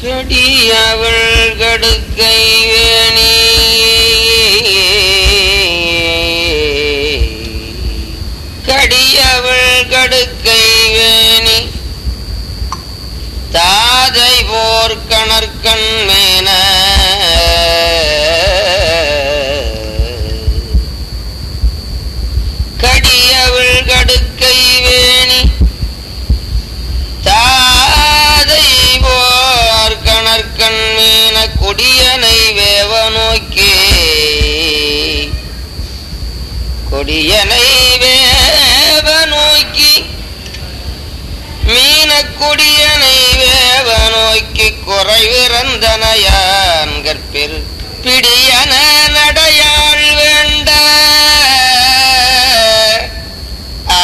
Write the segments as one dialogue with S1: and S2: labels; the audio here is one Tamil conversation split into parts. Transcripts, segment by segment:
S1: கடியவள் கடுக்கை வேணி கடியவள் கடுக்கை வேணி தாதை போர் கணற்கண் மேன கடியவள் கடுக்கை வேணி தாதை போர் கணற்கண் மீன கொடியனை வேவ நோக்கி கொடியனை வேவ நோக்கி மீன கொடியனை வேவ நோக்கி குறைவிறந்தனையான் கற்பில் பிடியன நடையாள் வேண்ட ஆ,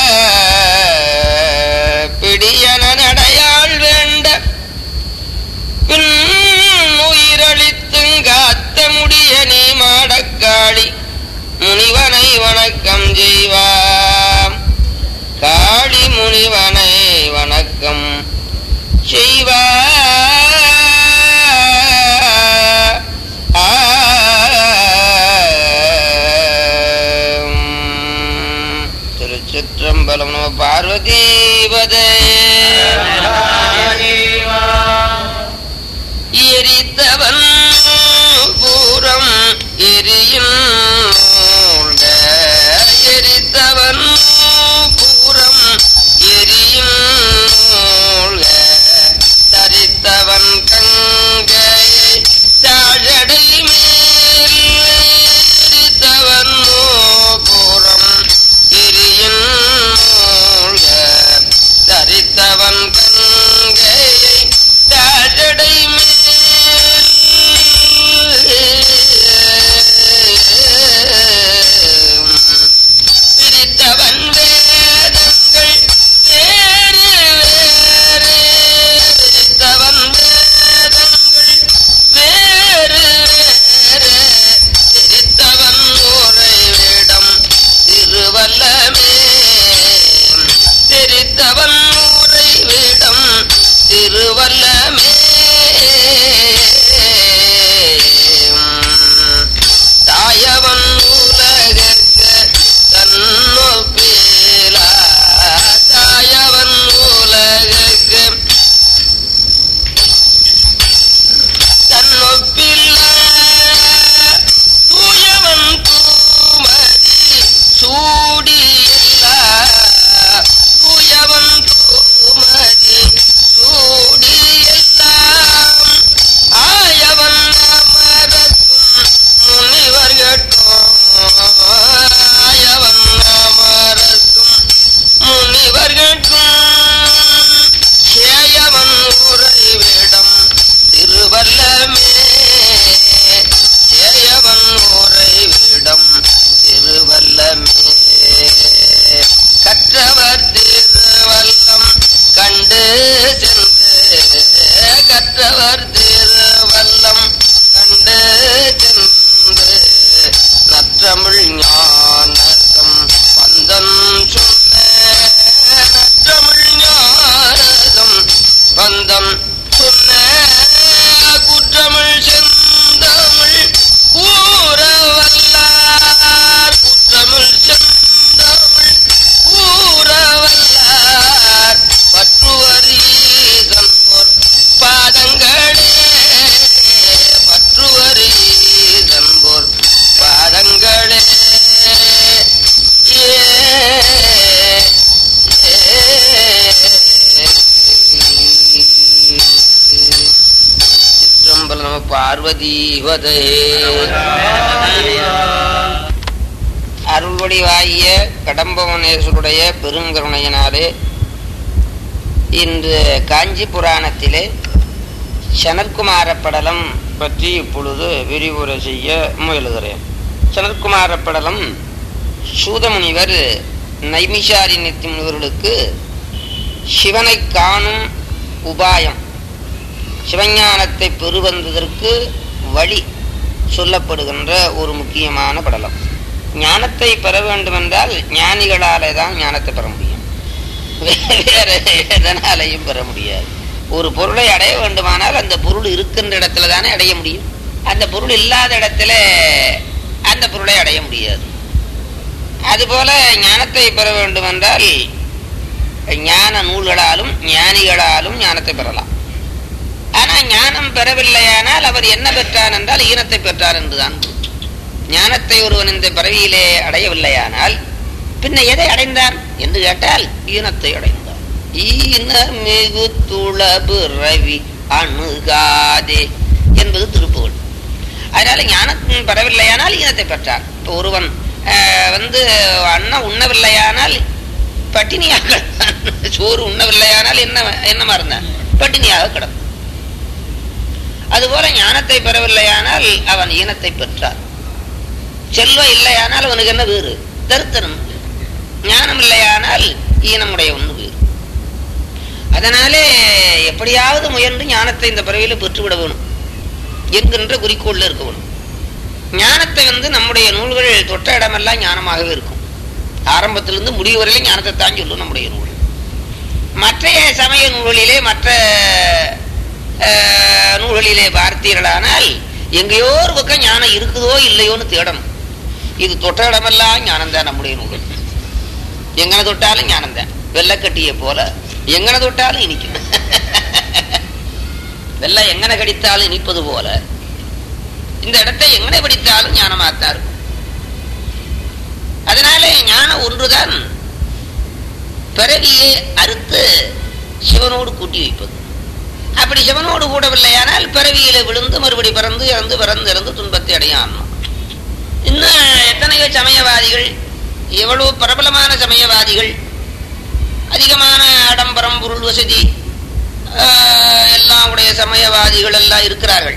S1: பிடியன நடையாள் வேண்ட பின் உயிரளித்துங் காத்த முடிய நீ மாடக்காளி முனிவனை வணக்கம் செய்வாம் காளி முனிவனை வணக்கம் செய்வா திருச்சிற்றம்பலம் நம பார்வதீபதே எரித்தவன் பூரம் எரியும் மூழ்க. எரித்தவன் பூரம் எரியும் மூழ்க. தரித்தவன் கங்கை தாழடை மேல் எரித்தவன் பூரம் எரியும் மூழ்க. தரித்தவன் கங்கை தாழடை மேல் பிரித்தவன் வேதங்கள் வேறு வேறு பிரித்தவன் வேதங்கள் வேறு வேறு சிரித்தவன் உறைவிடம் திருவல்லமே தெரித்தவன் உறைவிடம் திருவல்லமே தாயவன் உலகற்கு தன்னொப்பிலா தாயவன் உலகற்கு தன்னொப்பில்லா தூயவன் தூமதி சூடியில்லா தூயவன் தூமதி சூடியெல்லாம் ஆயவன் அமரக்கும் முனிவர்கட்டும் ஆயவன் அமரக்கும் முனிவர்கட்கும் சேயவன் உறைவிடம் திருவல்லமே சேயவன் உறைவிடம் திருவல்லமே கற்றவர் திருவல்லம் கண்டு சென்று கற்றவர் திருவல்லம் கண்டு சென்று நற்றமிழ் ஞானகம் பந்தன் சொன்ன நற்றமிழ் ஞானகம் பந்தம் சொன்ன குற்றமிழ் செந்தமிழ் கூறவல்லார் குற்றமிழ் செந்தமிழ் கூறவல்லார் பற்றுவரீதன் போர் பாதங்களே பற்றுவரீதன் போர் பாதங்களே ஏ சிற்றம்பலம் நம பார்வதீவதே அருள்வடிவாகிய கடம்பவனேஸ்வருடைய பெருங்கருணையினாலே இன்று காஞ்சி புராணத்திலே சனற்குமார படலம் பற்றி இப்பொழுது விரிவுரை செய்ய முயலுகிறேன் சனற்குமார படலம் சூதமுனிவர் நைமிஷாரிணித்தி முனிவர்களுக்கு சிவனை காணும் உபாயம் சிவஞானத்தை பெறுவந்ததற்கு வழி சொல்லப்படுகின்ற ஒரு முக்கியமான படலம் ஞானத்தை பெற வேண்டுமென்றால் ஞானிகளாலே தான் ஞானத்தை பெற முடியும் வேற எதனாலையும் பெற முடியாது ஒரு பொருளை அடைய வேண்டுமானால் அந்த பொருள் இருக்கின்ற இடத்துல தானே அடைய முடியும் அந்த பொருள் இல்லாத இடத்துல அந்த பொருளை அடைய முடியாது அதுபோல ஞானத்தை பெற வேண்டுமென்றால் ஞான நூல்களாலும் ஞானிகளாலும் ஞானத்தை பெறலாம் ஆனா ஞானம் பெறவில்லையானால் அவர் என்ன பெற்றார் என்றால் ஈனத்தை பெற்றார் என்றுதான் ஞானத்தை ஒருவன் இந்த பிறவியிலே அடையவில்லையானால் பின்ன எதை அடைந்தான் என்று கேட்டால் ஈனத்தை அடைந்தான் ஈன மிகு துளபு ரவி அணுகாதே என்பது திருப்புகழ் அதனால ஞானம் பெறவில்லையானால் ஈனத்தை பெற்றார் இப்போ ஒருவன் ஆஹ், வந்து அன்னம் உண்ணவில்லையானால் பட்டினியாக கிடந்தான். சோறு உண்ணவில்லையானால் என்ன என்னமா இருந்தான் பட்டினியாக கிடந்தான் அதுபோல ஞானத்தை பெறவில்லையானால் அவன் ஈனத்தை பெற்றார் செல்வம் இல்லையானால் அவனுக்கு என்ன வேறு தருத்தனம் ஞானம் இல்லையானால் ஈனமுடைய ஒன்று வேறு அதனாலே எப்படியாவது முயன்று ஞானத்தை இந்த பிறவியில பெற்றுவிட வேணும் என்கின்ற குறிக்கோள்ல இருக்க வேணும் ஞானத்தை வந்து நம்முடைய நூல்கள் தொட்ட இடமெல்லாம் ஞானமாகவே இருக்கும் ஆரம்பத்திலிருந்து முடிவு வரையிலும் ஞானத்தை தான் சொல்லும் நம்முடைய நூல் மற்ற சமய நூல்களிலே மற்ற அஹ், நூல்களிலே பார்த்தீர்களானால் எங்கேயோ ஒரு பக்கம் ஞானம் இருக்குதோ இல்லையோன்னு தேடணும் இது தொட்ட இடமெல்லாம் ஞானம் தான் நம்முடைய நூல்கள் எங்கன தொட்டாலும் ஞானம் தான் வெள்ளக்கட்டியை போல எங்கன தொட்டாலும் இனிக்கும் வெள்ளம் எங்கன கடித்தாலும் இனிப்பது போல இந்த இடத்தை எங்கன படித்தாலும் ஞானமாத்தான் இருக்கும் அதனாலே ஞானம் ஒன்றுதான் பிறவியை அறுத்து சிவனோடு கூட்டி வைப்பது அப்படி சிவனோடு கூடவில்லையானால் பிறவியில விழுந்து மறுபடி பிறந்து இறந்து பிறந்து இறந்து துன்பத்தை அடையும் இன்னும் எத்தனையோ சமயவாதிகள் எவ்வளவு பிரபலமான சமயவாதிகள் அதிகமான ஆடம்பரம் பொருள் வசதி ஆஹ், எல்லாம் உடைய சமயவாதிகள் எல்லாம் இருக்கிறார்கள்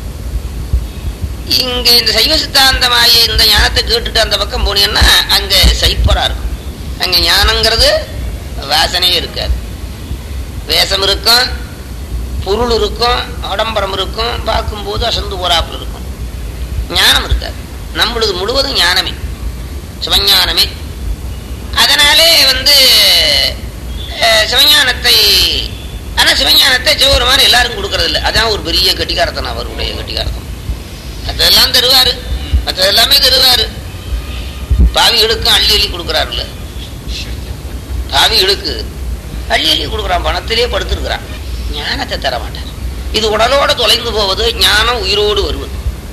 S1: இங்க இந்த சைவ சித்தாந்தமாகிய இந்த ஞானத்தை கேட்டுட்டு அந்த பக்கம் போனீங்கன்னா அங்க சைப்பரா இருக்கும் அங்க ஞானங்கிறது வாசனையே இருக்காது வேஷம் இருக்கும் பொருள் இருக்கும் ஆடம்பரம் இருக்கும் பார்க்கும்போது அசந்து போறாப்புல இருக்கும் ஞானம் இருக்காது நம்மளது முழுவதும் ஞானமே சிவஞானமே அதனாலே வந்து அஹ், சிவஞானத்தை ஆனா சிவஞானத்தை சிவபெருமான் எல்லாரும் கொடுக்கறது இல்லை அதான் ஒரு பெரிய கட்டிக்காரத்தனம் அவருடைய கட்டிக்காரத்தனம் மற்றதெல்லாம் தருவாரு மற்றது எல்லாமே தருவாரு பாவிகளுக்கும் அள்ளி அள்ளி கொடுக்குறாருல்ல பாவிகளுக்கு அள்ளி அள்ளி கொடுக்குறான் பணத்திலே படுத்திருக்கிறான் ஞானத்தை தர மாட்டார் இது உடலோட தொலைந்து போவது ஞானம் உயிரோடு வருவது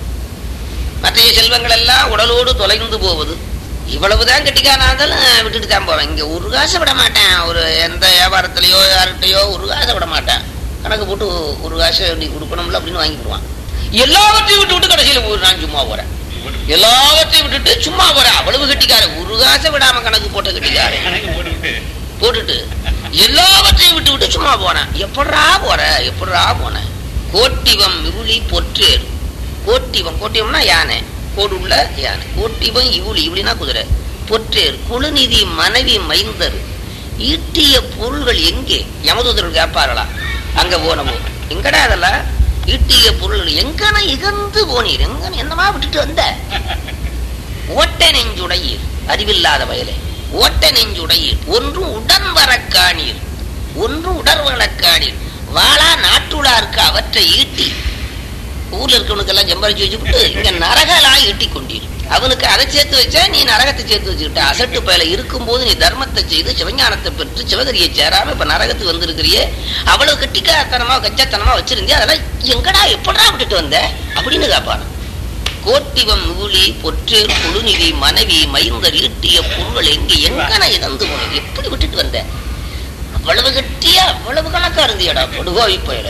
S1: மற்ற செல்வங்கள் எல்லாம் உடலோடு தொலைந்து போவது இவ்வளவுதான் கெட்டிக்காரனா இருந்தாலும் விட்டுட்டு தான் போவேன் இங்க ஒரு காசை விட மாட்டேன் ஒரு எந்த வியாபாரத்திலயோ யார்கிட்டயோ ஒரு காசை விட மாட்டேன் கணக்கு போட்டு ஒரு காசை நீ கொடுக்கணும்ல அப்படின்னு வாங்கிடுவான் எல்லாவற்றையும் விட்டு விட்டு கடைசியில ஒரு நான் சும்மா போறேன் எல்லாவற்றையும் விட்டுட்டு சும்மா போறேன் அவ்வளவு கெட்டிக்காரன் ஒரு காசை விடாம கணக்கு போட்ட கெட்டிக்காரன்
S2: கணக்கு போட்டுவிட்டு
S1: போட்டுட்டு எல்லாவற்றையும் விட்டு விட்டு சும்மா போனேன் எப்படா போற எப்படா போனேன் கோட்டிவம் இவுளி பொற்றேர் கோட்டிவம் கோட்டிவம்னா யானை கோடு உள்ள யானை கோட்டிவம் இவுளி இவுளினா குதிரை பொற்றேர் குழுநிதி மனைவி மைந்தர் ஈட்டிய பொருள்கள் எங்கே யமதூதர்கள் கேட்பார்களா அங்க போனமோ எங்கடா அதெல்லாம் ஈட்டிய பொருள்கள் எங்கன இகந்து போனீர் எங்கன என்னமா விட்டுட்டு வந்த ஓட்ட நெஞ்சுடையீர் அறிவில்லாத வயலே ஓட்ட நெஞ்சுடையீர் ஒன்றும் உடன் வரக் காணீர் ஒன்றும் உடர்வனக் காணீர் வாளா நாட்டுளார்க்கு அவற்றை ஈட்டி ஊர்ல இருக்கவனுக்கெல்லாம் ஜம்பாரிச்சு வச்சுக்கிட்டு இங்க நரகலா ஈட்டி கொண்டீர் அவனுக்கு அதை சேர்த்து வச்சா நீ நரகத்தை சேர்த்து வச்சுக்கிட்ட அசட்டு பயல இருக்கும்போது நீ தர்மத்தை செய்து சிவஞானத்தை பெற்று சிவகரியை சேராம இப்ப நரகத்துக்கு வந்திருக்கிறியே அவ்வளவு கட்டிக்காத்தனமா கச்சத்தனமா வச்சிருந்தியா அதெல்லாம் எங்கடா எப்படா விட்டுட்டு வந்த அப்படின்னு கேட்பான் கோட்டிவம் நூலி பொற்றேர் குழுநிதி மனைவி மைந்தர் ஈட்டிய பொருள் எங்கே எங்கன இழந்து போனது எப்படி விட்டுட்டு வந்த அவ்வளவு கட்டியா அவ்வளவு கணக்கா இருந்தியடா படுகோவி பயல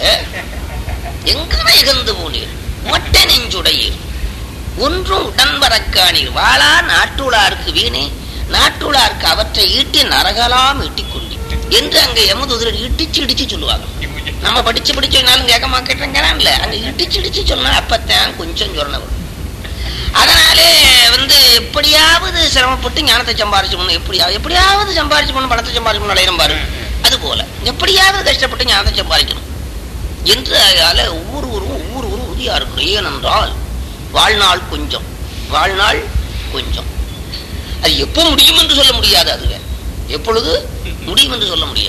S1: எங்கன இகந்து போனீர் மொட்டை நெஞ்சுடையீர் ஒன்றும் உடன் வரக்கானீர் வாளா நாட்டுளார்க்கு வீணே நாட்டுளார்க்கு அவற்றை ஈட்டி நரகலாம் ஈட்டிக் கொண்டீர் என்று அங்க எமதுதிரர் இடிச்சு இடிச்சு சொல்லுவாங்க நம்ம படிச்சு படிச்சனாலும் கேட்க மாட்டேங்கிறான்ல அங்க இடிச்சு இடிச்சு சொன்னா அப்பத்தான் கொஞ்சம் சொன்னவர் அதனாலே வந்து எப்படியாவது சிரமப்பட்டு ஞானத்தை சம்பாரிச்சுக்கணும் எப்படியா எப்படியாவது சம்பாரிச்சுக்கணும் பணத்தை சம்பாரிக்கணும் அலையிறம் பாரு அது போல எப்படியாவது கஷ்டப்பட்டு ஞானத்தை சம்பாதிக்கணும் என்று அதால ஒவ்வொருவரும் ஒவ்வொருவரும் உறுதியா இருக்கணும் ஏனென்றால் வாழ்நாள் கொஞ்சம் வாழ்நாள் கொஞ்சம் அது எப்போ முடியும் என்று சொல்ல முடியாது அதுவே எப்பொழுது முடியும் என்று சொல்ல முடியாது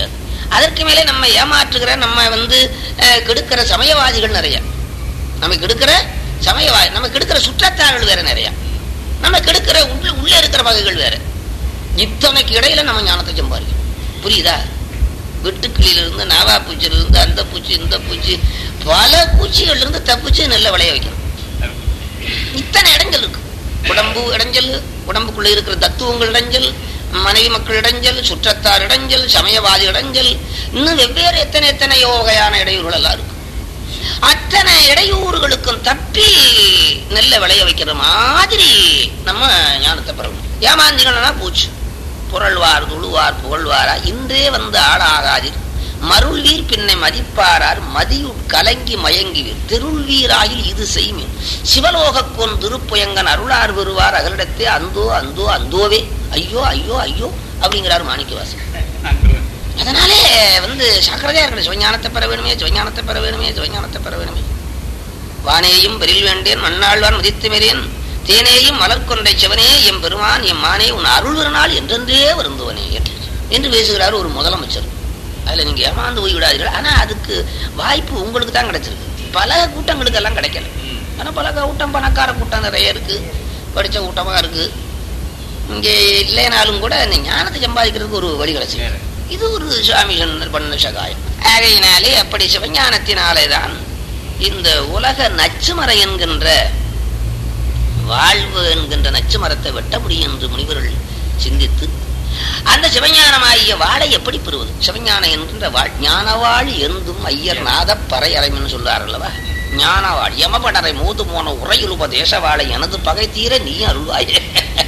S1: அதற்கு மேலே நம்ம ஏமாற்றுகிற நம்ம வந்து அஹ், கெடுக்கிற சமயவாதிகள் நிறைய நம்ம கெடுக்கிற சமயவாதி நம்ம கெடுக்கிற சுற்றத்தார்கள் வேற நிறைய நம்ம கெடுக்கிற உள்ள உள்ள இருக்கிற வகைகள் வேற இத்தனைக்கு இடையில நம்ம ஞானத்தை சம்பாதிக்கணும் புரியுதா வெட்டுக்கிளியிலிருந்து நாவா பூச்சியிலிருந்து அந்த பூச்சி இந்த பூச்சி பல பூச்சிகள்ல இருந்து தப்பிச்சு நெல்லை விளைய வைக்கணும் இத்தனை இடங்கள் இருக்கு உடம்பு இடைஞ்சல் உடம்புக்குள்ள இருக்கிற தத்துவங்கள் இடைஞ்சல் மனைவி மக்கள் இடைஞ்சல் சுற்றத்தார் இடைஞ்சல் சமயவாதி இடைஞ்சல் இன்னும் வெவ்வேறு எத்தனை எத்தனையோ வகையான இடையூறுகள் எல்லாம் இருக்கு அத்தனை இடையூறுகளுக்கும் தப்பி நெல்லை விளைய வைக்கிற மாதிரி நம்ம ஞானத்தை பெறணும் ஏமாந்தினா போச்சு புரள்வார் துழுவார் புகழ்வாரா இன்றே வந்து ஆளாகாதீர் மருள்வீர் பின்னை மதிப்பாரார் மதியுட் கலங்கி மயங்கிவீர் திருள்வீராயில் இது செய்மின் சிவலோகக் கொன் திருப்புயங்கன் அருளார் வருவார் அகலிடத்தே அந்தோ அந்தோ அந்தோவே ஐயோ ஐயோ ஐயோ அப்படிங்கிறார் மாணிக்கவாசன் அதனாலே வந்து சக்கரதையா இருக்கணும் சிவஞானத்தை பெற வேணுமே சிவஞானத்தை பெற வேணுமே சிவஞானத்தை பெற வேணுமே வானேயும் பெரில் வேண்டேன் மண்ணாழ்வான் மதித்து மெறியன் தேனேயும் மலர்கொண்டை சிவனே எம் பெருமான் எம் மானே உன் அருள் வருநாள் என்றென்றே வருந்துவனே என்று பேசுகிறார் ஒரு முதலமைச்சர் அதுல நீங்க ஏமாந்து போய் விடாதீர்கள் ஆனா அதுக்கு வாய்ப்பு உங்களுக்கு தான் கிடைச்சிருக்கு பல கூட்டங்களுக்கு எல்லாம் கிடைக்கல ஆனா பல கூட்டம் பணக்கார கூட்டம் நிறைய இருக்கு படிச்ச கூட்டமா இருக்கு இங்கே இல்லைனாலும் கூட இந்த ஞானத்தை சம்பாதிக்கிறதுக்கு ஒரு வழி கிடைச்சிருக்கு இது ஒரு சுவாமி சொன்ன பண்ண சகாயம் ஆகையினாலே அப்படி சிவஞானத்தினாலே தான் இந்த உலக நச்சுமறை என்கின்ற வாழ்வு என்கின்ற நச்சு மரத்தை வெட்ட முடியும் என்று முனிவர்கள் சிந்தித்து அந்த சிவஞானமாகிய வாழை எப்படி பெறுவது சிவஞானம் என்கின்ற வாழ் ஞானவாழ் எந்தும் ஐயர் நாத பறையறைன்னு சொல்றார் அல்லவா ஞானவாழ் யமபடரை மூது போன உரையில் உபதேச வாழை எனது பகை தீர நீ அருள்வாயே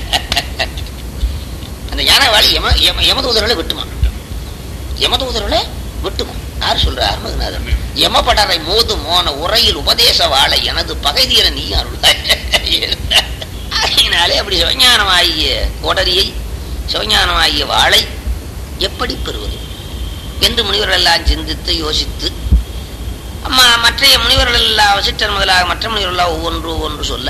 S1: அந்த ஞானவாழி யம யம யமதூதர்களை விட்டுமா யமதூதர்களை விட்டுமா யார் சொல்ற அருமகநாதன் யமபடரை மோது மோன உரையில் உபதேச வாழை எனது பகை தீர நீ அருள்வாயே அதனாலே அப்படி சிவஞானமாகிய கோடரியை சிவஞானமாகிய வாளை எப்படி பெறுவது என்று முனிவர்கள் எல்லாம் சிந்தித்து யோசித்து ம- மற்றைய முனிவர்கள் எல்லாம் வசிட்டர் முதலாக மற்ற முனிவர்கள் எல்லாம் ஒவ்வொன்று ஒவ்வொன்று சொல்ல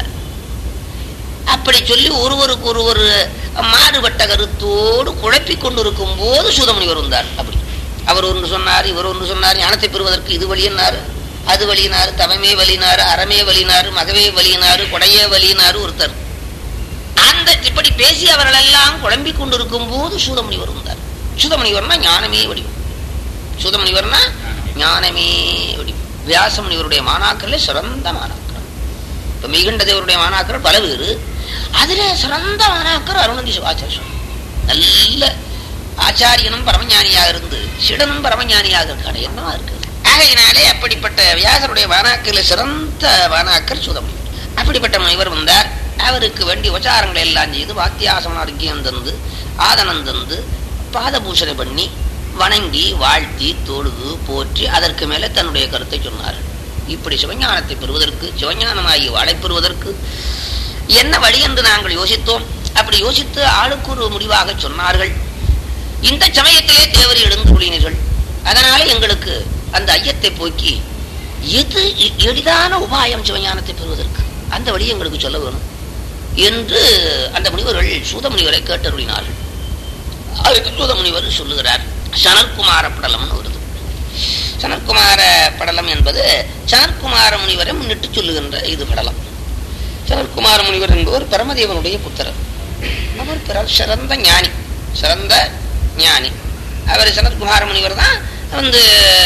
S1: அப்படி சொல்லி ஒருவருக்கு ஒருவர் மாறுபட்ட கருத்தோடு குழப்பிக் கொண்டிருக்கும் போது சூதமுனிவர் வந்தார் அப்படி அவர் ஒன்று சொன்னார் இவர் ஒன்று சொன்னார் ஞானத்தை பெறுவதற்கு இது வழியினார் அது வழியினார் தவமே வழியினார் அறமே வழியினார் மகவே வழியினார் கொடையே வழியினார் ஒருத்தர் அந்த இப்படி பேசி அவர்கள் எல்லாம் குழம்பிக் கொண்டிருக்கும் போது சூதமுனிவர் வந்தார் சூதமுனிவர்னா ஞானமே வடிவம் சூதமுனிவர்னா ஞானமே வடிவம் வியாசமுனிவருடைய மாணாக்கர்ல சிறந்த மாணாக்கர் இப்ப மெய்கண்ட தேவருடைய மாணாக்கர் பல பேரு அதுல சிறந்த மாணாக்கர் அருணந்தி சிவாச்சாரிய நல்ல ஆச்சாரியனும் பரமஞானியாக இருந்து சிடனும் பரமஞானியாக இருக்காரு என்னவா இருக்கு ஆகையினாலே அப்படிப்பட்ட வியாசருடைய வானாக்கில் சிறந்த வானாக்கர் சுதமுனிவர் அப்படிப்பட்ட முனிவர் வந்தார் அவருக்கு வேண்டிய உபச்சாரங்களை எல்லாம் செய்து வாத்தியாசம் ஆரோக்கியம் தந்து ஆதனம் தந்து பாதபூஷணை பண்ணி வணங்கி வாழ்த்தி தொழுது போற்றி அதற்கு மேலே தன்னுடைய கருத்தை சொன்னார் இப்படி சிவஞானத்தை பெறுவதற்கு சிவஞானமாகி வாழை பெறுவதற்கு என்ன வழி என்று நாங்கள் யோசித்தோம் அப்படி யோசித்து ஆளுக்கு ஒரு முடிவாக சொன்னார்கள் இந்த சமயத்திலே தேவரி எழுந்து கொள்ளினீர்கள் அதனால எங்களுக்கு அந்த ஐயத்தை போக்கி எது எ- எளிதான உபாயம் சிவஞானத்தை பெறுவதற்கு அந்த வழியை எங்களுக்கு சொல்ல வேணும் என்று அந்த முனிவர்கள் சூதமுனிவரை கேட்டருளினார்கள் அதுக்கு சூதமுனிவர் சொல்லுகிறார் சனற்குமார படலம்னு வருது சனற்குமார படலம் என்பது சனற்குமார முனிவரை முன்னிட்டு சொல்லுகின்ற இது படலம் சனற்குமார முனிவர் என்பவர் பரமதேவனுடைய புத்திரர் அவர் பிறர் சிறந்த ஞானி சிறந்த ஞானி அவர் சனத்குமார முனிவர் தான் வந்து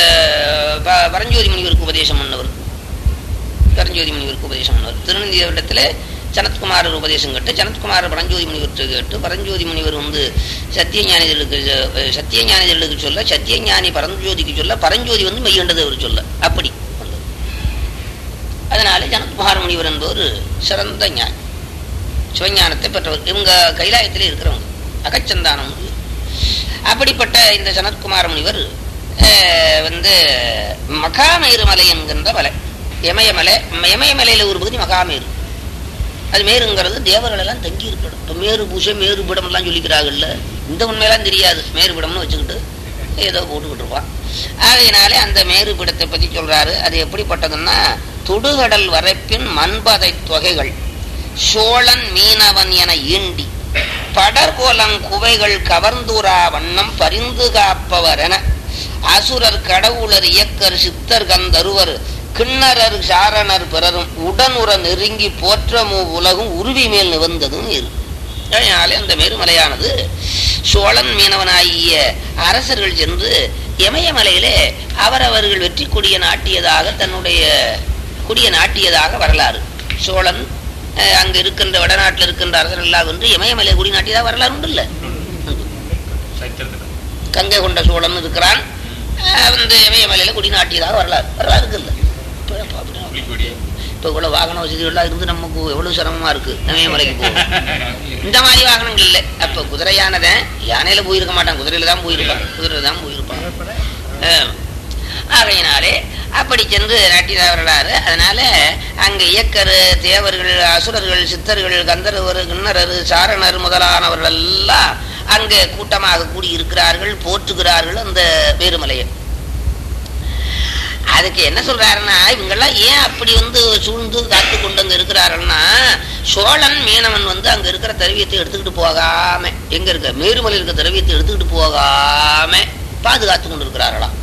S1: ப- பரஞ்சோதி முனிவருக்கு உபதேசம் பண்ணவர் பரஞ்சோதி முனிவருக்கு உபதேசம் பண்ணவர் திருநந்தியவரிடத்தில் சனத்குமாரர் உபதேசம் கேட்டு சனத்குமாரர் பரஞ்சோதி முனிவர்கிட்ட கேட்டு பரஞ்சோதி முனிவர் வந்து சத்தியஞானிகளுக்கு அஹ், சத்தியஞானிகளுக்கு சொல்ல சத்தியஞானி பரஞ்சோதிக்கு சொல்ல பரஞ்சோதி வந்து மெய்யண்டதவர் சொல்ல அப்படி வந்தது. அதனால ஜனத்குமார முனிவர் என்பவர் சிறந்த ஞானி சிவஞானத்தை பெற்றவர் இவங்க கைலாயத்திலே இருக்கிறவங்க அகச்சந்தானம் முனிவர் அப்படிப்பட்ட இந்த சனத்குமார முனிவர் அஹ், வந்து மகாமேரு மலை என்கின்ற மலை இமயமலை இமயமலையில ஒரு பகுதி மகாமேரு அது மேருங்கிறது தேவர்கள் எல்லாம் தங்கி இருக்கணும் இப்போ மேரு பூசை மேரு பிடம் எல்லாம் சொல்லிக்கிறாங்கல்ல இந்த உண்மையெல்லாம் தெரியாது மேரு பிடம்னு வச்சுக்கிட்டு ஏதோ போட்டுக்கிட்டு இருப்பான் ஆகையினாலே அந்த மேரு பிடத்தை பத்தி சொல்றாரு அது எப்படிப்பட்டதுன்னா தொடுகடல் வரைப்பின் மண்பதை தொகைகள் சோழன் மீனவன் என ஈண்டி படர்கோலம் குவைகள் கவர்ந்துரா வண்ணம் பரிந்து காப்பவர் என அசுரர் கடவுளர் இயக்கர் சித்தர் கந்தருவர் கிண்ணரர் சாரணர் பிறரும் உடனுற நெருங்கி போற்றமு உலகும் உருவி மேல் நிவந்ததும் இரு அதனாலே அந்த மேருமலையானது சோழன் மீனவனாகிய அரசர்கள் சென்று இமயமலையிலே அவரவர்கள் வெற்றி கொடிய நாட்டியதாக தன்னுடைய கொடிய நாட்டியதாக வரலாறு சோழன் அஹ், அங்க இருக்கின்ற வடநாட்டில் இருக்கின்ற அரசர்கள் எல்லாம் வந்து இமயமலை கொடி நாட்டியதாக வரலாறு உண்டு இல்ல கங்கை கொண்ட சோழன் இருக்கிறான் அஹ், வந்து இமயமலையில கொடி நாட்டியதாக வரலாறு வரலாறு இருக்குல்ல இப்ப அப்ப அப்படின்னா இப்ப இவ்வளவு வாகன வசதிகள்லாம் இருந்து நமக்கு எவ்வளவு சிரமமா இருக்கு இமயமலைக்கு போகும் இந்த மாதிரி வாகனங்கள் இல்லை அப்ப குதிரை யானை யானையில போயிருக்க மாட்டான் குதிரையில தான் போயிருப்பான் குதிரையில தான் போயிருப்பான் ஆஹ். ஆகையினாலே அப்படி சென்று நாட்டினார் வரலாறு அதனால அங்க இயக்கரு தேவர்கள் அசுரர்கள் சித்தர்கள் கந்தர்வர் கிண்ணரர் சாரணர் முதலானவர்கள் எல்லாம் அங்கே கூட்டமாக கூடி இருக்கிறார்கள் போற்றுகிறார்கள் அந்த வேறுமலையை அதுக்கு என்ன சொல்றாருன்னா இவங்கெல்லாம் ஏன் அப்படி வந்து சூழ்ந்து காத்து கொண்டு அங்க இருக்கிறார்கள்னா சோழன் மீனவன் வந்து அங்க இருக்கிற திரவியத்தை எடுத்துக்கிட்டு போகாம எங்க இருக்க மேருமலை இருக்க திரவியத்தை எடுத்துக்கிட்டு போகாம பாதுகாத்து கொண்டு இருக்கிறார்களாம்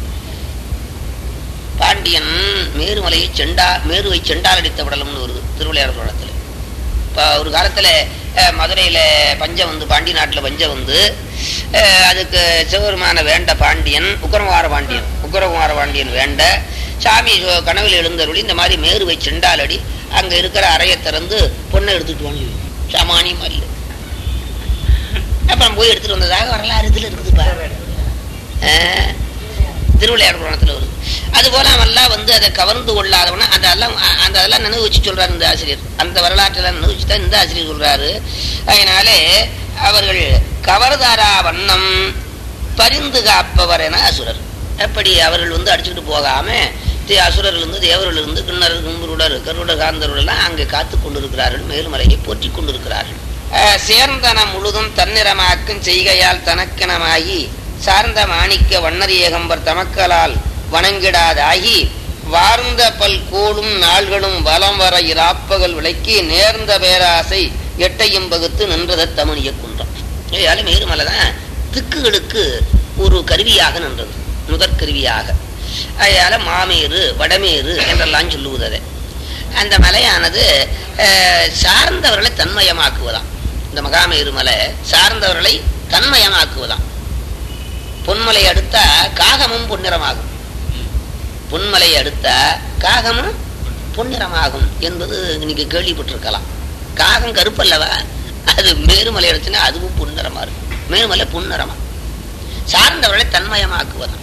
S1: பாண்டியன் மேருமலையை செண்டா மேருவை செண்டால் அடித்த விடலம்னு வருது திருவிளையாடல் புராணத்துல இப்போ ஒரு காலத்துல அஹ், மதுரையில பஞ்சம் வந்து பாண்டி நாட்டுல பஞ்சம் வந்து அஹ், அதுக்கு சிவபெருமான வேண்ட பாண்டியன் உக்கரகுமார பாண்டியன் உக்கரகுமார பாண்டியன் வேண்ட சாமி சொ- கனவில் எழுந்தருளி இந்த மாதிரி மேருவை செண்டாலடி அங்க இருக்கிற அறையை திறந்து பொண்ணை எடுத்துட்டு வாங்க சாமானியம் அல்ல அப்புறம் போய் எடுத்துட்டு வந்ததாக வரலாறு இதுல இருக்குதுப்பா அஹ், திருவிளையாடு புராணத்துல வருது அது போல அவன்லாம் வந்து அதை கவர்ந்து கொள்ளாதவன அந்த எல்லாம் அ- அந்த அதெல்லாம் நினைவு வச்சு சொல்றாரு இந்த ஆசிரியர் அந்த வரலாற்றெல்லாம் நினைவு வச்சு தான் இந்த ஆசிரியர் சொல்றாரு அதனாலே அவர்கள் கவர்தாரா வண்ணம் பரிந்து காப்பவர் என அசுரர் அப்படி அவர்கள் வந்து அடிச்சுக்கிட்டு போகாம தே- அசுரர்கள் இருந்து தேவர்கள் இருந்து கிண்ணர் கும்பருடர் கருடர் காந்தருடர் எல்லாம் அங்கே காத்து கொண்டிருக்கிறார்கள் மேல்மலையை போற்றி கொண்டிருக்கிறார்கள் அஹ், சேர்ந்தன முழுதும் தன்னிறமாக்கும் செய்கையால் தனக்கெனமாகி சார்ந்த மாணிக்க வண்ணர் ஏகம்பர் தமக்கலால் வணங்கிடாதாகி வார்ந்த பல் கோளும் நாள்களும் வலம் வர இராப்பகல் விளக்கி நேர்ந்த பேராசை எட்டையும் பகுத்து நின்றத தமிழிய குன்றம் இதால மேருமலை தான் திக்குகளுக்கு ஒரு கருவியாக நின்றது முதற் கருவியாக அதனால மாமேரு வடமேரு என்றெல்லாம் சொல்லுவது அதை அந்த மலையானது அஹ், சார்ந்தவர்களை தன்மயமாக்குவதாம் இந்த மகாமேரு மலை சார்ந்தவர்களை தன்மயமாக்குவதாம் பொன்மலை அடுத்தா காகமும் பொன்னிறமாகும் பொன்மலை அடுத்தா காகமும் பொன்னிறமாகும் என்பது நீங்க கேள்விப்பட்டிருக்கலாம் காகம் கருப்பல்லவா அது மேருமலை அடுத்துனா அதுவும் பொன்னிறமா இருக்கும் மேருமலை பொன்னிறமா சார்ந்தவர்களை தன்மயமாக்குவதாம்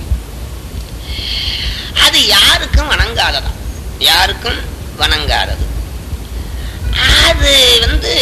S1: அது யாருக்கும் வணங்காததாம் யாருக்கும் வணங்காதது அது வந்து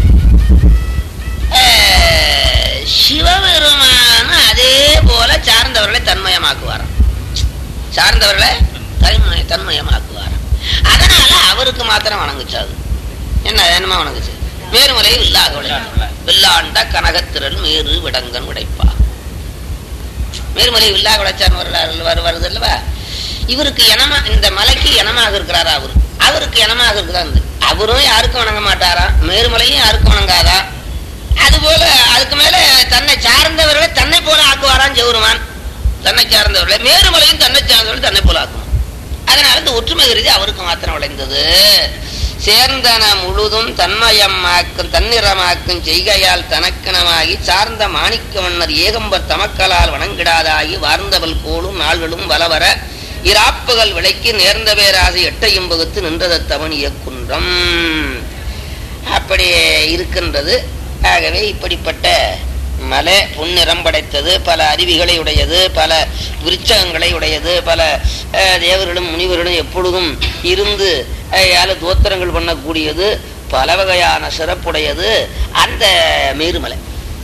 S1: அஹ், சிவபெருமான அதே போல சார்ந்தவர்களை தன்மயமாக்குவாராம் சார்ந்தவர்களை தன்மய தன்மயமாக்குவாராம் அதனால அவருக்கு மாத்திரம் வணங்குச்சாது என்ன என்னமா வணங்குச்சு மேருமலை வில்லாக வில்லாண்ட கனகத்திரள் மேரு விடங்கன் உடைப்பா மேருமலை வில்லாக உடைச்சார் வரலாறு வரு- வருது அல்லவா இவருக்கு இனமா இந்த மலைக்கு இனமாக இருக்கிறாரா அவரு அவருக்கு இனமாக இருக்குதா இந்த அவரும் யாருக்கும் வணங்க மாட்டாரா மேருமலையும் யாருக்கும் வணங்காதா அதுபோல அதுக்கு மேல தன்னை சார்ந்தவர்களை தன்னை போல ஆக்குவாரான் ஜெவுருமான் தன்னை சார்ந்தவர்களை மேருமலையும் தன்னை சார்ந்தவர்கள் தன்னை போல ஆக்குவான் அதனால இந்த ஒற்றுமை கருதி அவருக்கு மாத்திரம் விளைந்தது சேர்ந்தன முழுதும் தன்மயமாக்கும் தன்னிறமாக்கும் செய்கையால் தனக்கனமாகி சார்ந்த மாணிக்க மன்னர் ஏகம்பர் தமக்கலால் வணங்கிடாதாகி வார்ந்தவள் கோளும் நாள்களும் வலவர இராப்புகள் விலைக்கு நேர்ந்த பேராசை எட்டையும் பகுத்து நின்றத தவணிய குன்றம் அப்படி இருக்கின்றது ஆகவே இப்படிப்பட்ட மலை பொன்னிறம் படைத்தது பல அருவிகளை உடையது பல விருச்சகங்களை உடையது பல அஹ், தேவர்களும் முனிவர்களும் எப்பொழுதும் இருந்து அஹ், தோத்திரங்கள் பண்ணக்கூடியது பல வகையான சிறப்புடையது அந்த மேருமலை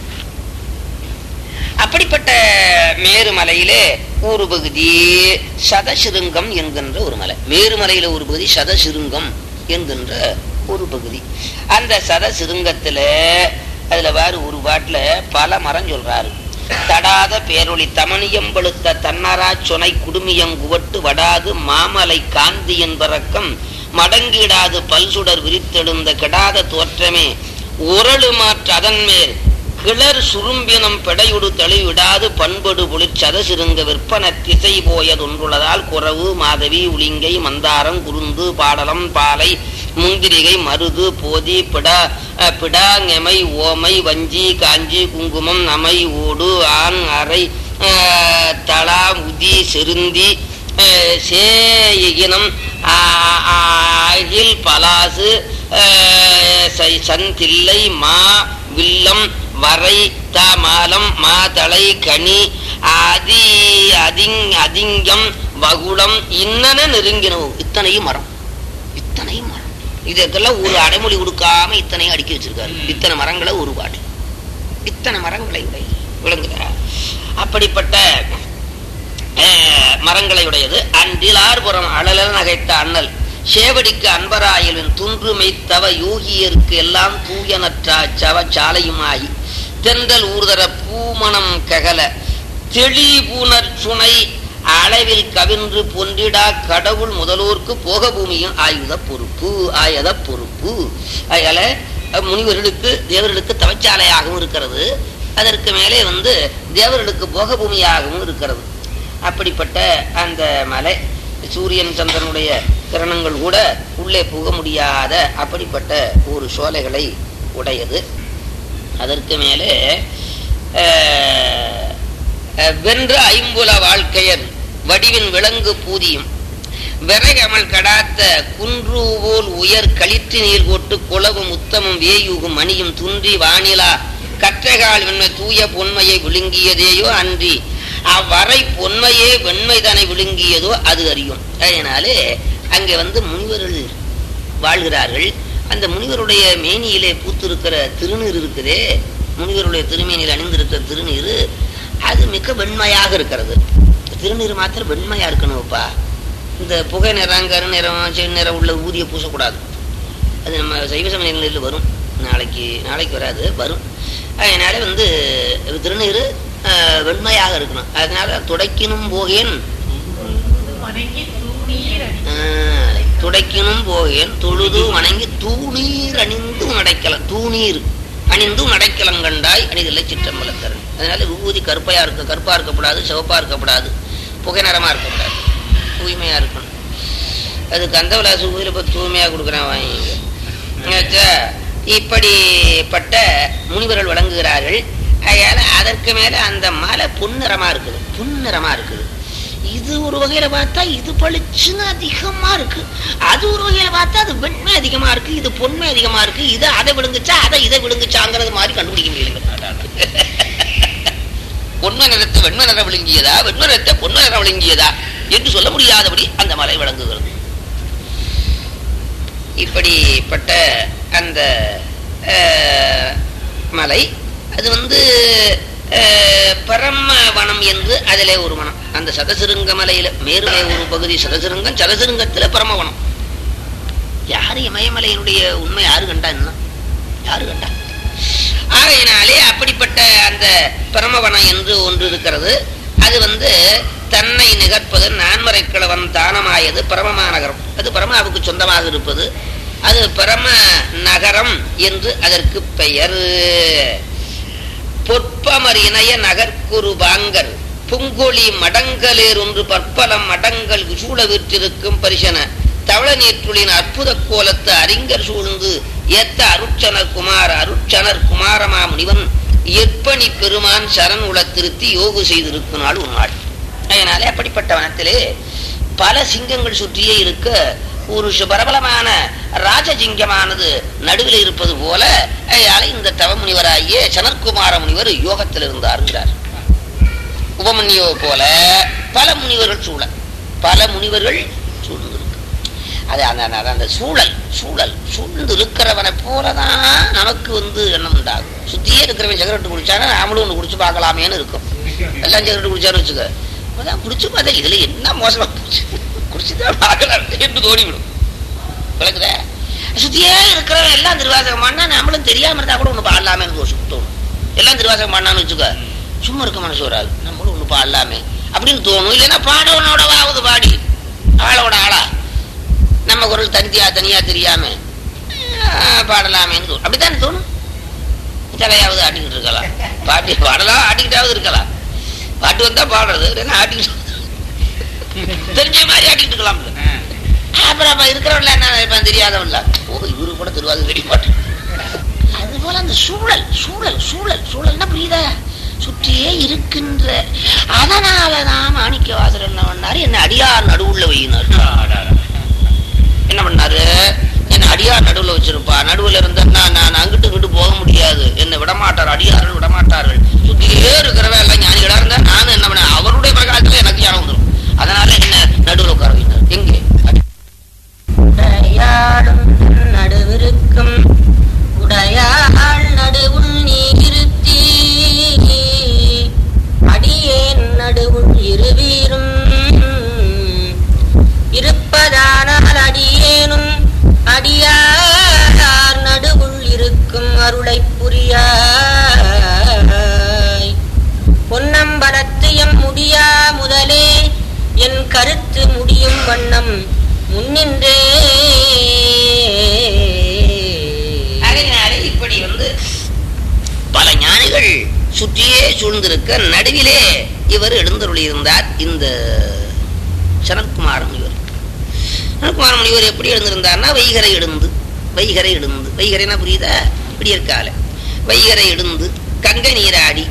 S1: அப்படிப்பட்ட மேருமலையிலே ஒரு பகுதி சதசிருங்கம் என்கின்ற ஒரு மலை மேருமலையில ஒரு பகுதி சதசிருங்கம் என்கின்ற ஒரு பகுதி அந்த சதசிருங்கத்துல அதுல வேறு ஒரு பாட்டுல பல மரம் சொல்றாரு தடாத பேரொளி தமணியம் பழுத்த தன்னரா சொனை குடுமியங்குவட்டு வடாது மாமலை காந்தியின் பறக்கம் மடங்கிடாது பல்சுடர் விரித்தெழுந்த கெடாத தோற்றமே உரளு மாற்று அதன் மேல் கிளர் சுரும்பினம் பெடையுடு தெளிவிடாது பண்படு பொழிற் சதசிருங்க விற்பன திசை போயதொன்றுள்ளதால் குறவு மாதவி உளிங்கை மந்தாரம் குருந்து பாடலம் பாலை முந்திரிகை மருது போதி பிடா அஹ், பிடாங்கெமை ஓமை வஞ்சி காஞ்சி குங்குமம் நமை ஓடு ஆண் அறை அஹ், தளா உதி செருந்தி அஹ், சேயினம் ஆ- ஆகில் பலாசு அஹ், சை- சந்தில்லை மா வில்லம் வரை தாமாலம் மாதளை கனி அதி அதிங் அதிங்கம் வகுளம் இன்னன நெருங்கினவு இத்தனையும் மரம் இத்தனையும் மரம் இதுக்கெல்லாம் ஒரு அடைமொழி கொடுக்காம இத்தனையும் அடுக்கி வச்சிருக்காரு இத்தனை மரங்களை ஒரு பாட்டு இத்தனை மரங்களை உடைய விளங்குதா அப்படிப்பட்ட அஹ், மரங்களை உடையது அன்றிலார்புறம் அழலல் நகைத்த அண்ணல் சேவடிக்கு அன்பராயலின் துன்றுமை தவ யோகியருக்கு எல்லாம் தூயனற்றா சவ சாலையுமாயி தென்றல் ஊர்தர பூமணம் ககல தெளி பூனர் சுனை அளவில் கவின்று பொன்றிடா கடவுள் முதலோர்க்கு போக பூமியும் ஆயுத பொறுப்பு ஆயுத பொறுப்பு அதனால அஹ், முனிவர்களுக்கு தேவர்களுக்கு தவச்சாலையாகவும் இருக்கிறது அதற்கு மேலே வந்து தேவர்களுக்கு போக பூமியாகவும் இருக்கிறது அப்படிப்பட்ட அந்த மலை சூரியன் சந்திரனுடைய கிரணங்கள் கூட உள்ளே புக முடியாத அப்படிப்பட்ட ஒரு சோலைகளை உடையது அதற்கு மேலே அஹ், அஹ், வென்ற ஐம்புல வாழ்க்கையர் வடிவின் விலங்கு பூதியும் விரைகமல் கடாத்த குன்று போல் உயர் களிற்று நீர் கொட்டு குளவும் உத்தமும் வேயுகும் மணியும் துன்றி வானிலா கற்றைகால் வெண்மை தூய பொன்மையை விழுங்கியதேயோ அன்றி அவ்வரை பொன்மையே வெண்மைதனை விழுங்கியதோ அது அறியும் அதனாலே அங்கே வந்து முனிவர்கள் வாழ்கிறார்கள் அந்த முனிவருடைய மேனியிலே பூத்திருக்கிற திருநீர் இருக்குதே முனிவருடைய திருமேனியில் அணிந்திருக்கிற திருநீர் அது மிக வெண்மையாக இருக்கிறது திருநீர் மாத்திரம் வெண்மையா இருக்கணும்ப்பா இந்த புகை நிறம் கரு நிறம் சென் நிறம் உள்ள ஊதிய பூசக்கூடாது அது நம்ம சைவ சமயங்களில் வரும் நாளைக்கு நாளைக்கு வராது வரும் அதனால வந்து திருநீர் அஹ், வெண்மையாக இருக்கணும் அதனால துடைக்கணும் போகேன்
S2: வணங்கி தூணீர் அணி.
S1: ஆஹ், துடைக்கணும் போகேன் தொழுது வணங்கி தூணீர் அணிந்து நடக்கலாம் தூணீர் அணிந்து நடக்கலம் கண்டாய் அணிதில்லை சிற்றம்பலத்தரன் அதனால விபூதி கருப்பையா இருக்க கருப்பா இருக்கக்கூடாது சிவப்பா இருக்கக்கூடாது புகை நிறமா இருக்கக்கூடாது தூய்மையா இருக்கணும் அது கந்தவலாசு ஊதியில் இப்போ தூய்மையா கொடுக்குறேன் வாங்கி ஆச்சா, இப்படிப்பட்ட முனிவர்கள் வழங்குகிறார்கள் அதனால அதற்கு மேல அந்த மலை பொன்னிறமா இருக்குது பொன்னிறமா இருக்குது இது ஒரு வகையில பார்த்தா இது பளிச்சுன்னு அதிகமா இருக்கு அது ஒரு வகையில பார்த்தா அது வெண்மை அதிகமா இருக்கு இது பொன்மை அதிகமா இருக்கு இது அதை விழுங்குச்சா அதை இதை விழுங்குச்சாங்கிறது மாதிரி கண்டுபிடிக்க முடியல பொன்மை நிறத்தை வெண்மை நிறம் விழுங்கியதா வெண்மை நிறத்தை பொன்மை நிறம் விழுங்கியதா என்று சொல்ல முடியாதபடி அந்த மலை விளங்குகிறது இப்படிப்பட்ட அந்த அஹ், மலை அது வந்து அஹ், பரம வனம் என்று அதிலே ஒரு வனம் அந்த சதசிருங்க மலையில மேலே ஒரு பகுதி சதசிருங்கம் சதசிருங்கத்துல பரமவனம் யாரு இமயமலையினுடைய உண்மை யாரு கண்டா என்ன யாரு கண்டா ஆகையினாலே அப்படிப்பட்ட அந்த பரமவனம் என்று ஒன்று இருக்கிறது அது வந்து தன்னை நிகழ்ப்பது நான்மறை கிழவன் தானமாயது பரமமா நகரம் அது பரமாவுக்கு சொந்தமாக இருப்பது அது பரம நகரம் என்று அதற்கு பெயர் பொற்பமர் இணைய நகர்குரு பாங்கர் புங்கொழி மடங்கலேர் ஒன்று பற்பலம் மடங்கள் சூழ விற்றிருக்கும் பரிசன தவள நீற்றுளின் அற்புத கோலத்து அறிஞர் சூழ்ந்து ஏத்த அருட்சனர் குமார அருட்சனர் குமாரமா முனிவன் எப்பணி பெருமான் சரண் உள திருத்தி யோகு செய்திருக்கும் நாள் ஒரு நாள் அதனாலே அப்படிப்பட்ட வனத்திலே பல சிங்கங்கள் சுற்றியே இருக்க ஒரு சு- பிரபலமான ராஜசிங்கமானது நடுவில் இருப்பது போல அதனால இந்த தவ முனிவராகிய சனற்குமார முனிவர் யோகத்தில் இருந்தாருங்கிறார் உபமன்யோ போல பல முனிவர்கள் சூழ பல முனிவர்கள் சூழ்ந்து இருக்கு அது அந்த அந்த- அந்த சூழல் சூழல் சூழ்ந்து இருக்கிறவனை போலதான் நமக்கு வந்து எண்ணம் உண்டாகும் சுத்தியே இருக்கிறவன் சிகரெட்டு குடிச்சானா நாமளும் ஒன்று குடிச்சு பார்க்கலாமேன்னு இருக்கும் எல்லாம் சிகரெட்டு குடிச்சான்னு வச்சுக்க அப்பதான் குடிச்சு பார்த்தா இதுல என்ன மோசமா போச்சு குடிச்சுதான் பார்க்கலாம் என்று தோடிவிடும் விளக்குதா சுத்தியே இருக்கிறவன் எல்லாம் திருவாசகம் பண்ணா நம்மளும் தெரியாம இருந்தா கூட ஒண்ணு பாடலாமேன்னு தோஷம் தோணும் எல்லாம் திருவாசகம் பண்ணான்னு வச்சுக்க சும்மா இருக்க மனசு வராது நம்மளும் ஒண்ணு பாடலாமே அப்படின்னு தோணும் இல்லைன்னா பாடவனோட வாவது பாடி ஆளோட ஆளா நம்ம குரல் தனியா தனியா தெரியாம ஆஹ், பாடலாமேன்னு தோணும் அப்படித்தானே தோணும் தலையாவது ஆட்டிக்கிட்டு இருக்கலாம் பாட்டி பாடலாம் ஆட்டிக்கிட்டாவது இருக்கலாம் பாட்டு வந்தா பாடுறது இல்லைன்னா ஆட்டிக்கிட்டு தெரிஞ்ச மாதிரி ஆட்டிக்கிட்டு இருக்கலாம் அப்புறம் அப்ப இருக்கிறவன்ல என்ன நினைப்பான் தெரியாதவன்ல ஓ இவரு கூட திருவாது தெரிய மாட்டேன் அது போல அந்த சூழல் சூழல் சூழல் சூழல்னா புரியுதா சுற்றியே இருக்கின்ற அதனாலதான் மாணிக்க வாசர் என்ன பண்ணாரு என்ன அடியார் நடுவுல வையினார் என்ன பண்ணாரு என்ன அடியார் நடுவுல வச்சிருப்பா நடுவுல இருந்தேன்னா நான் அங்கிட்டு இங்கிட்டு போக முடியாது என்ன விடமாட்டார் அடியார்கள் விடமாட்டார்கள் சுத்தியே இருக்கிறவ எல்லாம் ஞானிகளா இருந்தா நானும் என்ன பண்ண அவருடைய பிரகாசத்துல எனக்கு ஞானம் வந்துடும் அதனால என்ன நடுவுல உட்கார வைத்தார் எங்கே
S3: உடையாடும் நடுவிருக்கும் உடையாள் நடுவுள் நீ இருத்தி அடியேன் நடுவுள் இருவீரும் இருப்பதானால் அடியேனும் அடியார் நடுவுள் இருக்கும் அருளை புரியாய் பொன்னம்பலத்தியம் முடியா முதலே என் கருத்து முடியும் வண்ணம் முன்னின்றே
S1: அதனால இப்படி வந்து பல ஞானிகள் சுற்றியே சூழ்ந்திருக்க நடுவிலே இவர் எழுந்தருளி இருந்தார் இந்த சனத்குமார முனிவர் சனத்குமார முனிவர் எப்படி எழுந்திருந்தார்னா வைகரை எழுந்து வைகரை எழுந்து வைகரைனா புரியுதா இப்படி இருக்கால வைகரை எழுந்து கங்கை நீராடி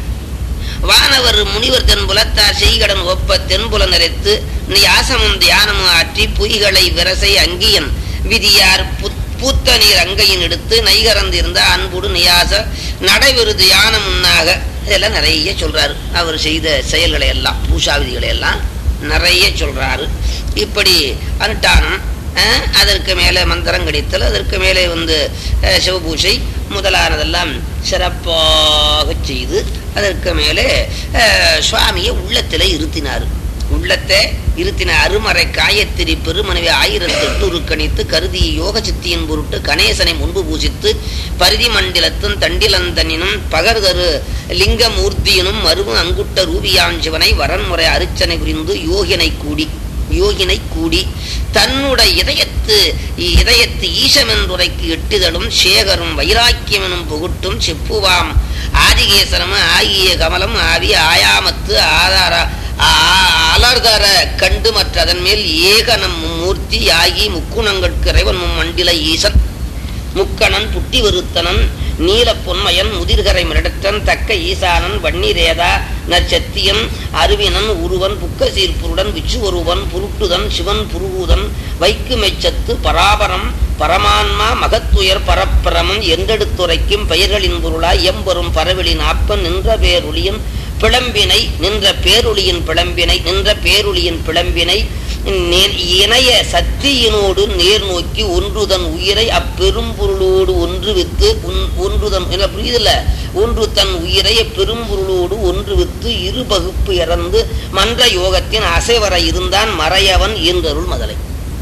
S1: வானவர் முனிவர் தென்புலத்தார் செய்கடன் ஒப்ப தென்புல நிறைத்து யாசமும் தியானமும் ஆற்றி பொய்களை விரசை அங்கியன் விதியார் புத்- பூத்த நீர் அங்கையின் எடுத்து நைகரந்திருந்த அன்புடு நியாச நடைபெறு தியானம் முன்னாக இதெல்லாம் நிறைய சொல்றாரு அவர் செய்த செயல்களை எல்லாம் பூஷா விதிகளை எல்லாம் நிறைய சொல்றாரு இப்படி அனுஷ்டானம் அஹ், அதற்கு மேலே மந்திரம் கிடைத்தல் அதற்கு மேலே வந்து அஹ், சிவபூஷை முதலானதெல்லாம் சிறப்பாக செய்து அதற்கு மேலே அஹ், சுவாமியை உள்ளத்திலே இருத்தினார் உள்ளத்தை இருத்தின அருமறை காயத்திரி பெருமனைவி ஆயிரத்தி எட்டு கணித்து கருதிய யோக சித்தியின் பொருட்டு கணேசனை முன்பு பூசித்து பரிதி மண்டிலத்தும் தண்டிலந்தனினும் பகர்தரு லிங்கமூர்த்தியினும் மருவு அங்குட்ட ரூபியான் சிவனை வரன்முறை அர்ச்சனை புரிந்து யோகினை கூடி யோகினை கூடி தன்னுடைய இதயத்து இதயத்து ஈசமென்றுரைக்கு எட்டுதலும் சேகரும் வைராக்கியமெனும் புகுட்டும் செப்புவாம் ஆதிகேசனம் ஆகிய கமலம் ஆவி ஆயாமத்து ஆதார ஆ- அலர்தர கண்டு மற்றதன் மேல் ஏகனம் மூர்த்தி ஆகி முக்குணங்கட்கு இறைவன் மண்டில ஈசன் முக்கணன் புட்டி வருத்தனன் நீல பொன்மயன் முதிர்கரை மிரடத்தன் தக்க ஈசானன் வன்னிரேதா நற்சத்தியன் அருவினன் உருவன் புக்க சீர்ப்புருடன் விச்சுவருவன் புருட்டுதன் சிவன் புருகூதன் வைக்கு மெச்சத்து பராபரம் பரமான்மா மகத்துயர் பரப்பிரமம் என்றெடுத்துரைக்கும் பெயர்களின் பொருளாய் எம்பெரும் பரவெளின் ஆப்பன் நின்ற பேருளியின் பிளம்பினை நின்ற பேருளியின் பிளம்பினை நின்ற பேருளியின் பிளம்பினை நேர் இணைய சக்தியினோடு நேர் நோக்கி ஒன்றுதன் உயிரை அப்பெரும்பொருளோடு ஒன்று வித்து ஒன்றுதன் என்ன புரியுதுல்ல ஒன்று தன் உயிரை பெரும்பொருளோடு ஒன்று வித்து இரு பகுப்பு இறந்து மன்ற யோகத்தின் அசைவர இருந்தான் மறையவன் என்றருள் மதலை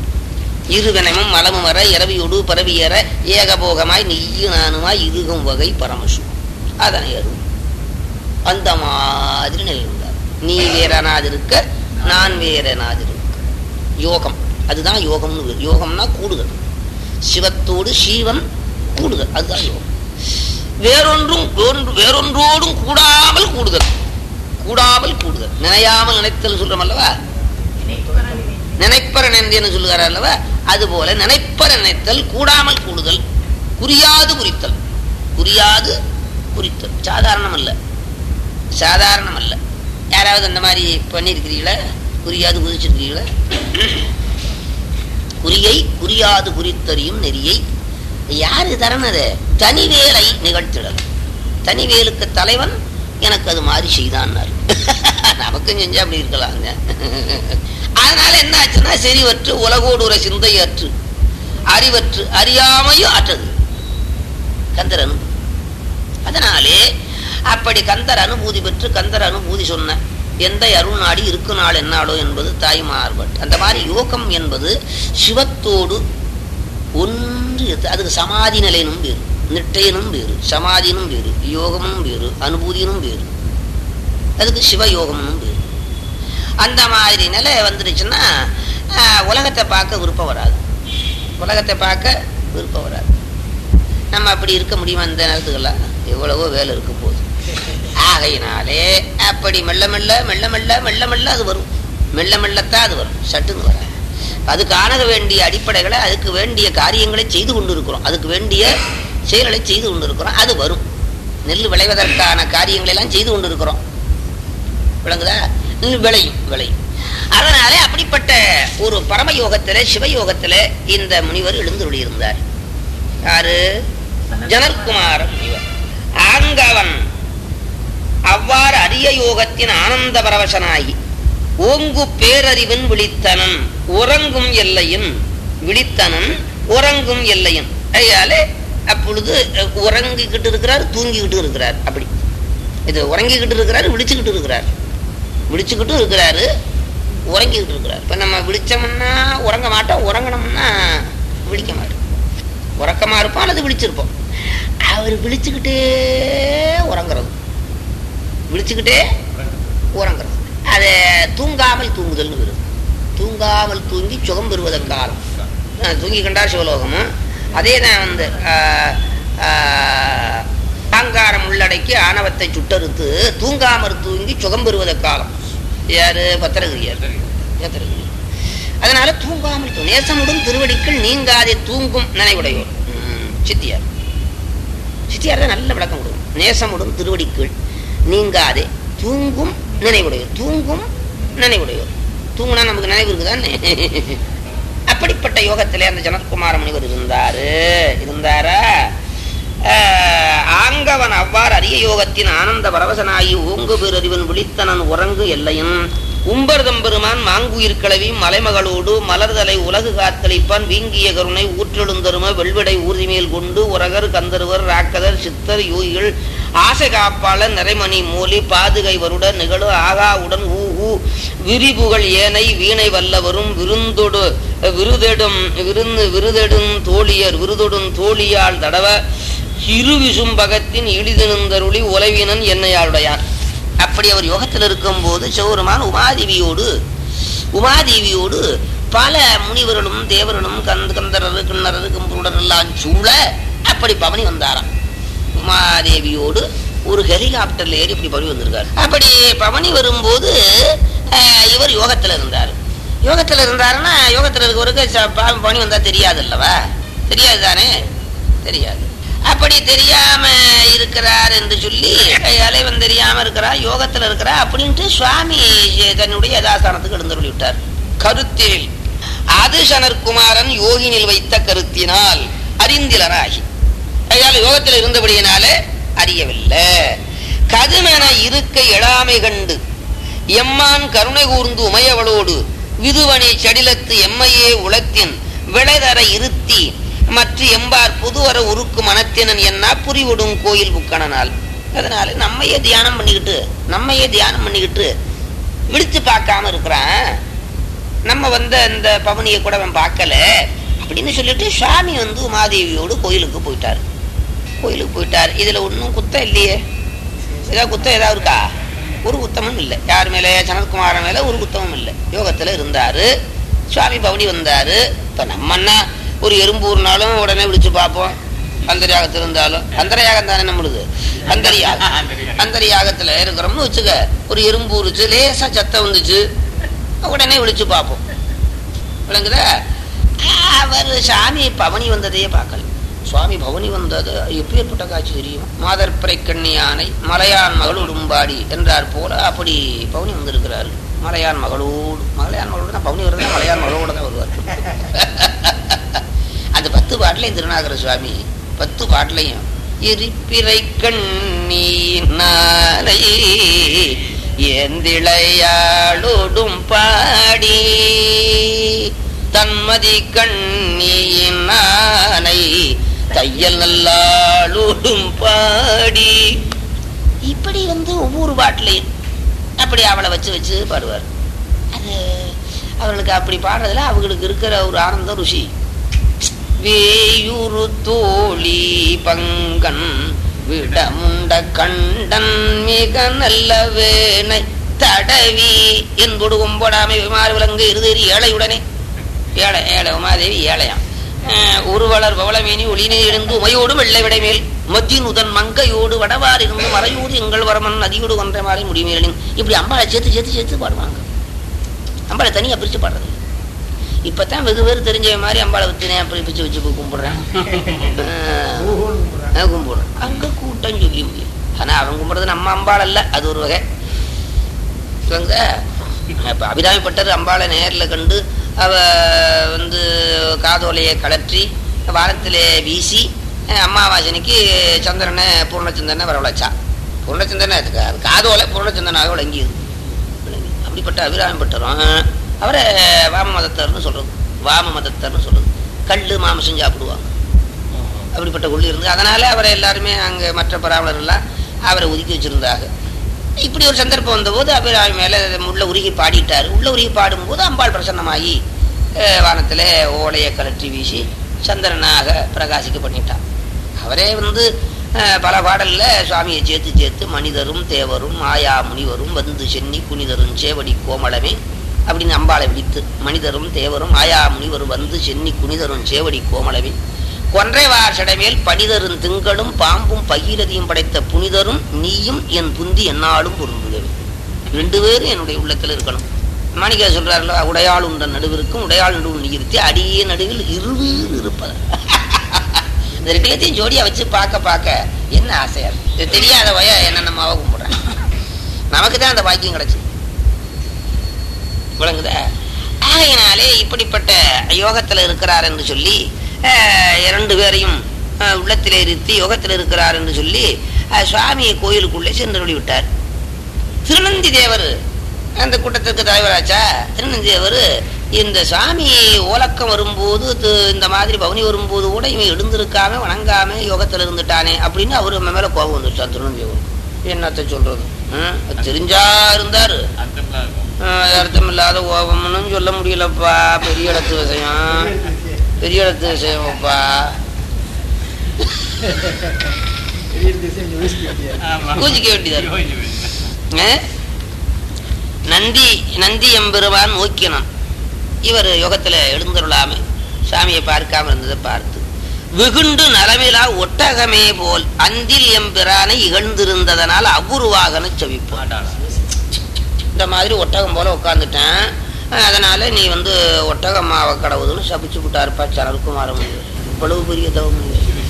S1: இருகணமும் மலமும் வர இரவியோடு பரவியற ஏகபோகமாய் நெய்யு நானுமாய் இருகும் வகை பரமசு அதனை அருள் அந்த மாதிரி நிலை இருந்தார் நீ வேறனாதிருக்க நான் வேறனாதிருக்க யோகம் அதுதான் யோகம்னு பேரு. யோகம்னா கூடுதல் சிவத்தோடு சீவன் கூடுதல் அதுதான் யோகம் வேறொன்றும் வேறொன்று- வேறொன்றோடும் கூடாமல் கூடுதல் கூடாமல் கூடுதல் நினையாமல் நினைத்தல் சொல்றோம் அல்லவா நினைப்பற நினைந்தேன்னு சொல்லுகிறார் அல்லவா அதுபோல நினைப்பற நினைத்தல் கூடாமல் கூடுதல் குறியாது குறித்தல் குறியாது குறித்தல் சாதாரணம் அல்ல சாதாரணம் அல்ல யாராவது அந்த மாதிரி பண்ணியிருக்கிறீங்களா குறியாது குதிச்சிருக்கிறீங்களா குறியை குறியாது குறித்தறியும் நெறியை யாரு தரனது தனிவேலை நிகழ்த்திடல் தனிவேலுக்கு தலைவன் எனக்கு அது மாதிரி செய்தான்னாரு நமக்கும் செஞ்சா அப்படி இருக்கலாங்க அதனால என்ன ஆச்சுன்னா செறிவற்று உலகோடுற சிந்தையற்று அறிவற்று அறியாமையும் ஆற்றது கந்தர் அனுபூதி அதனாலே அப்படி கந்தர் அனுபூதி பெற்று கந்தர் அனுபூதி சொன்ன எந்த அருள் நாடி இருக்கு நாள் என்னாளோ என்பது தாய்மார்பட் அந்த மாதிரி யோகம் என்பது சிவத்தோடு ஒன்று இருக்கு. அதுக்கு சமாதி நிலையனும் வேறு நிட்டையனும் வேறு சமாதினும் வேறு யோகமும் வேறு அனுபூதினும் வேறு அதுக்கு சிவயோகமும் வேறு அந்த மாதிரி நிலை வந்துடுச்சுன்னா ஆஹ், உலகத்தை பார்க்க விருப்பம் வராது உலகத்தை பார்க்க விருப்பம் வராது நம்ம அப்படி இருக்க முடியுமா இந்த நேரத்துக்கெல்லாம் எவ்வளவோ வேலை இருக்க போகுது ஆகையினாலே அப்படி மெல்ல மெல்ல மெல்ல மெல்ல மெல்ல மெல்ல அது வரும் மெல்ல மெல்லத்தான் அது வரும் சட்டுன்னு வர அது காண வேண்டிய அடிப்படைகளை அதுக்கு வேண்டிய காரியங்களை செய்து கொண்டு இருக்கிறோம் அதுக்கு வேண்டிய செயல்களை செய்து கொண்டு இருக்கிறோம் அது வரும் நெல் விளைவதற்கான காரியங்களை எல்லாம் செய்து கொண்டு இருக்கிறோம் விளங்குதா நெல் விளையும் விளையும் அதனாலே அப்படிப்பட்ட ஒரு பரமயோகத்திலே சிவயோகத்தில இந்த முனிவர் எழுந்துள்ளி இருந்தார் யாரு ஜனல்குமார முனிவர் ஆங்கவன் அவ்வாறு அரிய யோகத்தின் ஆனந்த பரவசனாகி ஓங்கு பேரறிவன் விழித்தனன் உறங்கும் எல்லையின் விழித்தனன் உறங்கும் எல்லையின் ஐயாலே அப்பொழுது அஹ், உறங்கிக்கிட்டு இருக்கிறார் தூங்கிக்கிட்டு இருக்கிறார் அப்படி இது உறங்கிக்கிட்டு இருக்கிறாரு விழிச்சுக்கிட்டு இருக்கிறார் விழிச்சுக்கிட்டு இருக்கிறாரு உறங்கிக்கிட்டு இருக்கிறார் இப்ப நம்ம விழிச்சோம்னா உறங்க மாட்டோம் உறங்கணும்னா விழிக்க மாட்டோம் உறக்கமா இருப்போம் அல்லது விழிச்சிருப்போம் அவர் விழிச்சுக்கிட்டே உறங்குறது விழிச்சுக்கிட்டே உறங்குறது அது தூங்காமல் தூங்குதல்னு வரும் தூங்காமல் தூங்கி சுகம் பெறுவதற்காலம் அஹ் தூங்கி கண்டார் சிவலோகமும் அதே தான் வந்து ஆஹ், ஆஹ், அகங்காரம் உள்ளடக்கி ஆணவத்தை சுட்டறுத்து தூங்காமற் தூங்கி சுகம் பெறுவதற்காலம் யாரு பத்திரகிரியார் பத்திரகிரி அதனால தூங்காமல் தூ- நேசமுடன் திருவடிக்கள் நீங்காதே தூங்கும் நினைவுடையோர் ம், சித்தியார் சித்தியார் தான் நல்ல விளக்கம் கொடுக்கும் நேசமுடன் திருவடிக்குள் நீங்காதே தூங்கும் நினைவுடையோர் தூங்கும் நினைவுடையோர் தூங்குனா நமக்கு நினைவு இருக்குதானே அப்படிப்பட்ட யோகத்திலே அந்த ஜனத்குமார முனிவர் இருந்தாரு இருந்தாரா ஆஹ், ஆங்கவன் அவ்வாறு அரிய யோகத்தின் ஆனந்த பரவசனாகி ஓங்கு பேரறிவன் விழித்தனன் உறங்கு எல்லையும் உம்பர்தம் பெருமான் மாங்குயிர் கிளவி மலைமகளோடு மலர்தலை உலகு காத்தளிப்பான் வீங்கிய கருணை ஊற்றெழுந்தரும வெள்விடை ஊர்திமேல் கொண்டு உரகர் கந்தர்வர் ராக்கதர் சித்தர் யூகிகள் ஆசை காப்பாளர் நிறைமணி மூலி பாதுகை வருட நிகழு ஆகாவுடன் ஊ ஊ விரிபுகள் ஏனை வீணை வல்லவரும் விருந்தொடு விருதெடும் விருந்து விருதெடும் தோழியர் விருதொடும் தோழியால் தடவ இருவிசும்பகத்தின் இழிதெழுந்தருளி உலவினன் என்னையாளுடையான் அப்படி அவர் யோகத்தில் இருக்கும்போது சிவருமான் உமாதேவியோடு உமாதேவியோடு பல முனிவர்களும் தேவர்களும் கந்த கந்தரரு கிண்ணரரு கம்புருடர் எல்லாம் சூழ அப்படி பவனி வந்தாராம் உமாதேவியோடு ஒரு ஹெலிகாப்டர்ல ஏறி இப்படி பவனி வந்திருக்காரு அப்படி பவனி வரும்போது அஹ், இவர் யோகத்துல இருந்தார் யோகத்துல இருந்தாருன்னா யோகத்துல இருக்கவருக்கு ச- ப- பவனி வந்தா தெரியாது அல்லவா தெரியாது தானே தெரியாது அப்படி தெரியாம இருக்கிறார் என்று சொல்லி அலைவன் தெரியாம இருக்கிறார் யோகத்துல இருக்கிறார் அப்படின்ட்டு சுவாமி தன்னுடைய யதாஸ்தானத்துக்கு எழுந்தருளி விட்டார் கருத்தில் ஆதிசனர் குமாரன் யோகினில் வைத்த கருத்தினால் அறிந்திலராகி அயால் யோகத்தில் இருந்தபடியினாலே அறியவில்லை கதுமென இருக்க எழாமை கண்டு எம்மான் கருணை கூர்ந்து உமையவளோடு விதுவனை செடிலத்து எம்மையே உளத்தின் விளைதர இருத்தி மற்ற எம்பார் புதுவர உருக்கு மனத்தினன் என்ன புரிவிடும் கோயில் புக்கணனால் அதனால நம்மையே தியானம் பண்ணிக்கிட்டு நம்மையே தியானம் பண்ணிக்கிட்டு விழிச்சு பார்க்காம இருக்கிறான் நம்ம வந்து அந்த பவனியை கூட அவன் பார்க்கல அப்படின்னு சொல்லிட்டு சுவாமி வந்து உமாதேவியோடு கோயிலுக்கு போயிட்டார் கோயிலுக்கு போயிட்டார் இதுல ஒன்றும் குத்தம் இல்லையே ஏதாவது குத்தம் ஏதாவது இருக்கா ஒரு குத்தமும் இல்லை யார் மேலே சனத்குமாரன் மேல ஒரு குத்தமும் இல்லை யோகத்துல இருந்தாரு சுவாமி பவனி வந்தாரு இப்ப நம்மன்னா ஒரு எறும்பூர்னாலும் உடனே விழிச்சு பார்ப்போம் அந்தரியாகத்தில் இருந்தாலும் அந்தரயாகம் தானே நம்மளுது அந்தரியாகம் அந்தரியாகத்துல இருக்கிறோம்னு வச்சுக்க ஒரு எறும்பு உரிச்சு லேசா சத்தம் வந்துச்சு உடனே விழிச்சு பார்ப்போம் விளங்குதா அவர் சாமி பவனி வந்ததையே பார்க்கல சுவாமி பவனி வந்தது எப்பேற்பட்ட காட்சி தெரியும் மாதர்பிறை கண்ணி யானை மலையான் மகள் உடும்பாடி என்றார் போல அப்படி பவனி வந்திருக்கிறார் மலையான் மகளோடு மலையான் மகளோடு தான் பவனி வருதுன்னா மலையான் மகளோட தான் வருவார் அந்த பத்து பாட்டுலையும் திருநாகர சுவாமி பத்து பாட்டுலையும் எரிப்பிறை கண்ணீனாலை ஏந்திளையாளோடும் பாடி தன்மதி கண்ணியினானை தையல் நல்லாளோடும் பாடி இப்படி வந்து ஒவ்வொரு பாட்டிலையும் அப்படி அவளை வச்சு வச்சு பாடுவார் அது அவர்களுக்கு அப்படி பாடுறதுல அவங்களுக்கு இருக்கிற ஒரு ஆனந்த ருசி வேயுரு தோழி பங்கன் விடமுண்ட கண்டன் மிக நல்ல வேணை தடவி என்பொடு கொம்பொடாமை விமாறு விலங்கு இருதேறி ஏழையுடனே ஏழை ஏழை உமாதேவி ஏழையாம் அஹ், உருவலர் பவளமேனி ஒளினே இருந்து உமையோடு வெள்ளை விடைமேல் மத்தியின் உதன் மங்கையோடு வடவார் இருந்து மறையோடு எங்கள் வரமன் நதியோடு ஒன்றை மாறி முடிமேலின் இப்படி அம்பாளை சேர்த்து சேர்த்து சேர்த்து பாடுவாங்க அம்பாளை தனியா பிரிச்சு பாடுறது இப்பதான் வெகு பேர் தெரிஞ்ச மாதிரி அம்பாளை வச்சு நான் அப்படி பிரிச்சு வச்சு கும்பிடுறேன் அஹ், நான் கும்பிடுறேன் அங்க கூட்டம் சொல்லி முடியும் ஆனா அவன் கும்பிடுறது நம்ம அம்பாள் அல்ல அது ஒரு வகை இவங்க இப்ப அபிராமிப்பட்டர் அம்பாளை நேர்ல கண்டு அவ வந்து காதோலையை கலற்றி வாரத்திலே வீசி அஹ், அமாவாசனைக்கு சந்திரனை பூர்ணச்சந்திரனை வரவழைச்சா பூர்ணச்சந்திரனை அதுக்கு அது காதோலை பூர்ணச்சந்திரனாக விளங்கியது விளங்கி. அப்படிப்பட்ட அபிராமிப்பட்டரும் அவரை வாம மதத்தர்னு சொல்றது வாம மதத்தர்னு சொல்றது கல்லு மாமிசம் சாப்பிடுவாங்க அப்படிப்பட்ட கொள்ளி இருந்து அதனால அவரை எல்லாருமே அங்கே மற்ற பராமலர் எல்லாம் அவரை ஒதுக்கி வச்சிருந்தாங்க இப்படி ஒரு சந்தர்ப்பம் வந்தபோது அபிராமி மேலே உள்ள உருகி பாடிட்டார் உள்ள உருகி பாடும்போது அம்பாள் பிரசன்னமாகி அஹ், வானத்துல ஓலையை கலற்றி வீசி சந்திரனாக பிரகாசிக்க பண்ணிட்டார் அவரே வந்து அஹ், பல பாடல்ல சுவாமியை சேர்த்து சேர்த்து மனிதரும் தேவரும் மாயா முனிவரும் வந்து சென்னி குனிதரும் சேவடி கோமளமே அப்படின்னு அம்பாளை விழித்து மனிதரும் தேவரும் மாயா முனிவரும் வந்து சென்னி குனிதரும் சேவடி கோமளமே கொன்றைவார் சடைமேல் பனிதரும் திங்களும் பாம்பும் பகீரதியும் படைத்த புனிதரும் நீயும் என் புந்தி என்னாலும் பொருந்துகவே ரெண்டு பேரும் என்னுடைய உள்ளத்தில் இருக்கணும் மாணிக்கா சொல்றாருல உடையாள் உண்ட நடுவிற்கும் உடையாள் நடுவு நிறுத்தி அடியே நடுவில் இருவீர் இருப்பது இந்த ரெண்டு பேர்த்தையும் ஜோடியா வச்சு பார்க்க பார்க்க என்ன ஆசையா இருக்கு இது தெரியாத வய என்ன நம்ம கும்பிடுறேன் நமக்கு தான் அந்த பாக்கியம் கிடைச்சு விளங்குதா ஆகையினாலே இப்படிப்பட்ட யோகத்தில் இருக்கிறார் என்று சொல்லி அஹ், இரண்டு பேரையும் அஹ், உள்ளத்திலே இருத்தி யோகத்தில் இருக்கிறார் என்று சொல்லி அஹ், சுவாமியை கோயிலுக்குள்ளே சென்று விட்டார் திருநந்தி தேவர் அந்த கூட்டத்திற்கு தலைவராச்சா திருநந்தி தேவர் இந்த சாமி ஓலக்கம் வரும்போது து- இந்த மாதிரி பவனி வரும்போது கூட இவன் எழுந்திருக்காம வணங்காம யோகத்தில் இருந்துட்டானே அப்படின்னு அவர் நம்ம மேல கோபம் வந்துருச்சா திருநந்தி தேவர் என்னத்த சொல்றது ம், தெரிஞ்சா இருந்தாரு ஆஹ் அர்த்தம் இல்லாத கோபம்னு சொல்ல முடியலப்பா பெரிய இடத்து விஷயம் பெரிய இடத்து விஷயம்ப்பா பூஜிக்க வேண்டியதா இருக்கு. ஆஹ்? நந்தி நந்தி எம்பெருவான் நோக்கினான் இவர் யோகத்துல எழுந்தருளாம சாமியை பார்க்காம இருந்ததை பார்த்து வெகுண்டு நலமிலா ஒட்டகமே போல் அந்தில் எம்பிரானை இகழ்ந்திருந்ததனால் அபூர்வாகன செவிப்பான் இந்த மாதிரி ஒட்டகம் போல உட்காந்துட்டேன் அதனால நீ வந்து ஒட்டகமாவ கடவுதுன்னு சபிச்சு விட்டாருப்பா சரல்குமாரம் இவ்வளவு பெரிய தவம்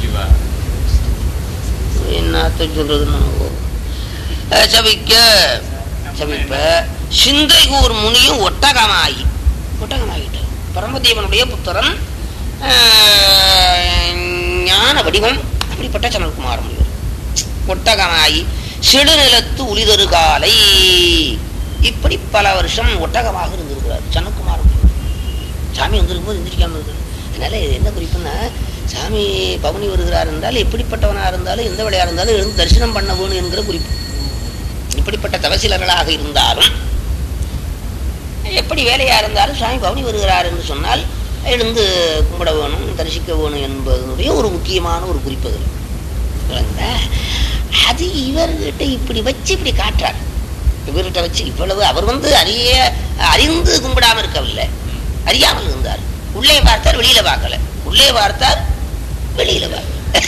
S1: என்னத்த சொல்றதுன்னு அஹ் சபிக்க சபிப்ப சிந்தைகூர் முனியும் ஒட்டகமாகி ஒட்டகமாகிட்டார் பரமதேவனுடைய புத்திரன் அஹ், ஞான வடிவம் அப்படிப்பட்ட சனல்குமார முனிவர் ஒட்டகமாகி செடுநிலத்து உளிதரு காலை இப்படி பல வருஷம் ஒட்டகமாக இருந்திருக்கிறார் சனக்குமார முனிவர் சாமி வந்திருக்கும்போது எந்திரிக்காம இருக்கிறார் அதனால இது என்ன குறிப்புன்னா சாமி பவனி வருகிறார் என்றால் எப்படிப்பட்டவனா இருந்தாலும் எந்த வழியா இருந்தாலும் எழுந்து தரிசனம் பண்ண வேணும் என்கிற குறிப்பு இப்படிப்பட்ட தவசிலர்களாக இருந்தாலும் எப்படி வேலையா இருந்தாலும் சாமி பவனி வருகிறார் என்று சொன்னால் எழுந்து கும்பிட வேணும் தரிசிக்க வேணும் என்பதனுடைய ஒரு முக்கியமான ஒரு குறிப்பு அதில் விளங்குதா? அது இவர்கிட்ட இப்படி வச்சு இப்படி காட்டுறார் இவர்கிட்ட வச்சு இவ்வளவு அவர் வந்து அறிய அறிந்து கும்பிடாம இருக்கவில்லை அறியாமல் இருந்தார் உள்ளே பார்த்தார் வெளியில பார்க்கல உள்ளே பார்த்தார் வெளியில பார்க்கல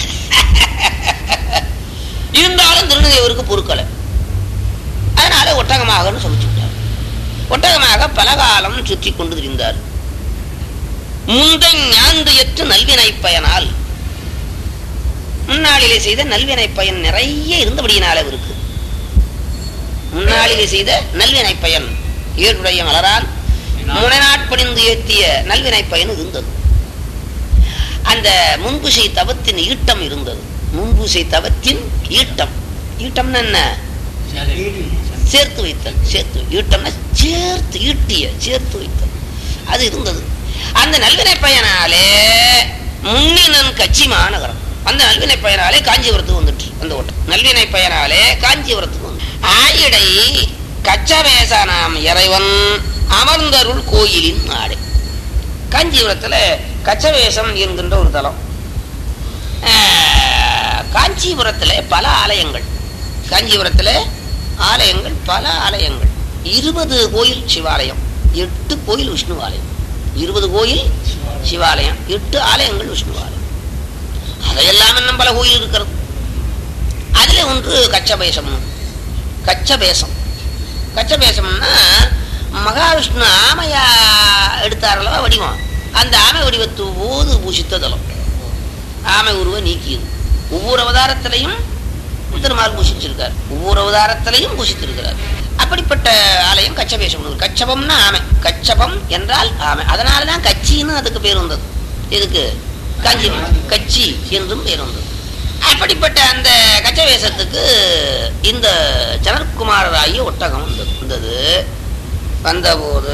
S1: இருந்தாலும் திருநங்கையவருக்கு பொறுக்கலை அதனால ஒட்டகமாகன்னு சொல்லிச்சு விட்டார் ஒட்டகமாக பல காலம் சுற்றி கொண்டு திரிந்தார் முந்தை ஞாந்தியற்று நல்வினை பயனால் முன்னாளிலே செய்த நல்வினை பயன் நிறைய இருந்தபடியினால அவருக்கு முன்னாளிலே செய்த நல்வினை பயன் ஏழுடைய மலரால் முனைநாட்பணிந்து ஏத்திய நல்வினை பயன் இருந்தது அந்த முன்புசை தவத்தின் ஈட்டம் இருந்தது முன்புசை தவத்தின் ஈட்டம் ஈட்டம்னா என்ன சேர்த்து வைத்தல் சேர்த்து ஈட்டம்னா சேர்த்து ஈட்டிய சேர்த்து வைத்தல் அது இருந்தது அந்த நல்வினை பயனாலே முன்னினன் கட்சி மாநகரம் அந்த நல்வினை பயனாலே காஞ்சிபுரத்துக்கு வந்துட்டு அந்த ஓட்டம் நல்வினை பயனாலே காஞ்சிபுரத்துக்கு வந்து ஆயிடை கச்சவேசனாம் இறைவன் அமர்ந்தருள் கோயிலின் நாடு காஞ்சிபுரத்துல கச்சவேசம் என்கின்ற ஒரு தலம் ஆஹ், காஞ்சிபுரத்துல பல ஆலயங்கள் காஞ்சிபுரத்துல ஆலயங்கள் பல ஆலயங்கள் இருபது கோயில் சிவாலயம் எட்டு கோயில் விஷ்ணு ஆலயம் இருபது கோயில் சிவாலயம் எட்டு ஆலயங்கள் விஷ்ணு ஆலயம் அவையெல்லாம் இன்னும் பல கோயில் இருக்கிறது அதுல ஒன்று கச்சபேசம் கச்சபேசம் கச்சபேசம்னா மகாவிஷ்ணு ஆமையா எடுத்தாரல்லவா வடிவம் அந்த ஆமை வடிவத்து போது பூஷித்த தலம் ஆமை உருவ நீக்கியது ஒவ்வொரு அவதாரத்திலையும் திருமால் பூஷிச்சிருக்கார் ஒவ்வொரு அவதாரத்திலையும் பூஷித்திருக்கிறார் அப்படிப்பட்ட ஆலயம் கச்சபேசம் கச்சபம்னா ஆமை கச்சபம் என்றால் ஆமை அதனாலதான் கச்சின்னு அதுக்கு பேர் வந்தது இதுக்கு காஞ்சி கச்சி என்றும் பேர் வந்தது அப்படிப்பட்ட அந்த கச்சவேசத்துக்கு இந்த ஜனற்குமாரராகிய ஒட்டகம் வந்தது வந்தது வந்தபோது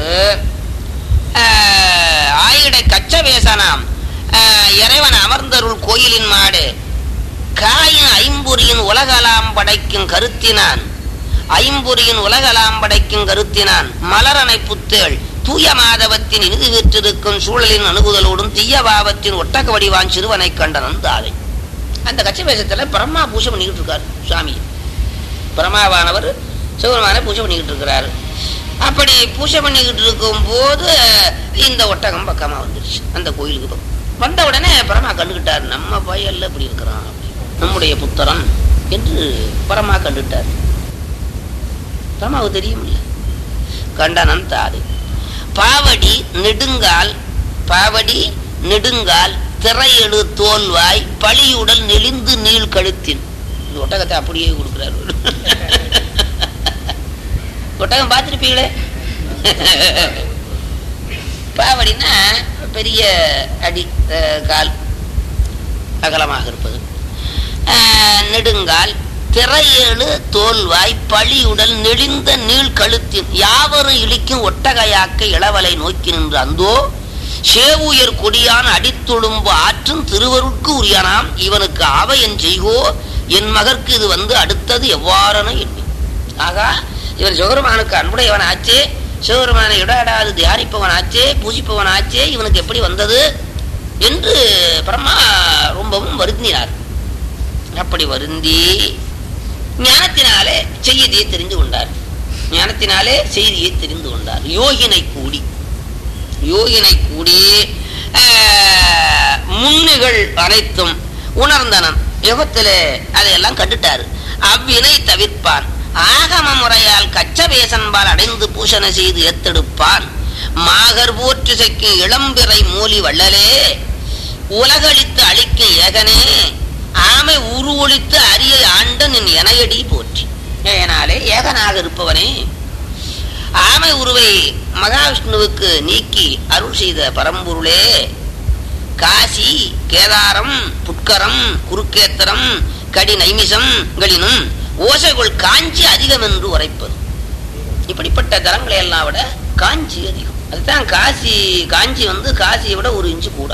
S1: ஆஹ், ஆயிடை கச்சவேசனாம் ஆஹ், இறைவன் அமர்ந்தருள் கோயிலின் மாடு காயின் ஐம்பொறியின் உலகலாம் படைக்கும் கருத்தினான் ஐம்பொறியின் உலகலாம் படைக்கும் கருத்தினான் மலரனை புத்தேள் தூய மாதவத்தின் இனிது வீற்றிருக்கும் சூழலின் அணுகுதலோடும் தீய பாவத்தின் ஒட்டக வடிவான் சிறுவனை கண்டனன் தாதை அந்த கச்சபேசத்துல பிரம்மா பூஜை பண்ணிக்கிட்டு இருக்காரு சுவாமி பிரம்மாவானவர் சிவபெருமானை பூஜை பண்ணிக்கிட்டு இருக்கிறாரு அப்படி பூஜை பண்ணிக்கிட்டு இருக்கும் போது இந்த ஒட்டகம் பக்கமா வந்துருச்சு அந்த கோயிலுக்கு பக்கம். வந்த உடனே பரமா கண்டுகிட்டார் நம்ம பயல்ல இப்படி இருக்கிறான் நம்முடைய புத்தரன் என்று பரமா கண்டுட்டார் பரமாவுக்கு தெரியும் இல்ல கண்டனன் தாது பாவடி நெடுங்கால் பாவடி நெடுங்கால் திரையெழு தோல்வாய் பழியுடல் நெளிந்து நீள் கழுத்தின் இந்த ஒட்டகத்தை அப்படியே கொடுக்குறாரு ஒட்டகம் பார்த்துருப்பீங்களே பாவடினா பெரிய அடி அஹ், கால் அகலமாக இருப்பது அஹ், நெடுங்கால் திரையேழு தோல்வாய் பழியுடல் நெளிந்த நீள் கழுத்தின் யாவரும் இழிக்கும் ஒட்டகையாக்க இளவலை நோக்கி நின்று அந்தோ சேவுயர் கொடியான் அடித்தொழும்பு ஆற்றும் திருவருட்கு உரியானாம் இவனுக்கு ஆவையன் செய்கோ என் மகற்கு இது வந்து அடுத்தது எவ்வாறன எண்ணி ஆகா இவன் சிவபெருமானுக்கு அன்புடையவன் ஆச்சே சிவபெருமானை இடாடாது தியானிப்பவன் ஆச்சே பூஜிப்பவன் ஆச்சே இவனுக்கு எப்படி வந்தது என்று பிரம்மா ரொம்பவும் வருந்தினார் அப்படி வருந்தி ஞானத்தினாலே செய்தியை தெரிந்து கொண்டார் ஞானத்தினாலே செய்தியை தெரிந்து கொண்டார் யோகினை கூடி யோகினை கூடி ஆஹ், முன்னிகள் அனைத்தும் உணர்ந்தனன் யுகத்திலே அதையெல்லாம் கண்டுட்டாரு அவ்வினை தவிர்ப்பான் ஆகம முறையால் கச்சவேசன்பால் அடைந்து பூஷணை செய்து எத்தெடுப்பான் மாகர் போற்றிசைக்கு இளம்பிறை மூலி வள்ளலே உலகளித்து அழிக்கும் ஏகனே ஆமை உருவொழித்து அரிய ஆண்ட நின் எனையடி போற்றி ஏனாலே ஏகனாக இருப்பவனே ஆமை உருவை மகாவிஷ்ணுவுக்கு நீக்கி அருள் செய்த பரம்பொருளே காசி கேதாரம் புட்கரம் குருக்கேத்திரம் கடி நைமிசங்களினும் ஓசைகள் காஞ்சி அதிகம் என்று உரைப்பது இப்படிப்பட்ட தலங்களை எல்லாம் விட காஞ்சி அதிகம் அதுதான் காசி காஞ்சி வந்து காசியை விட ஒரு இன்ச்சு கூட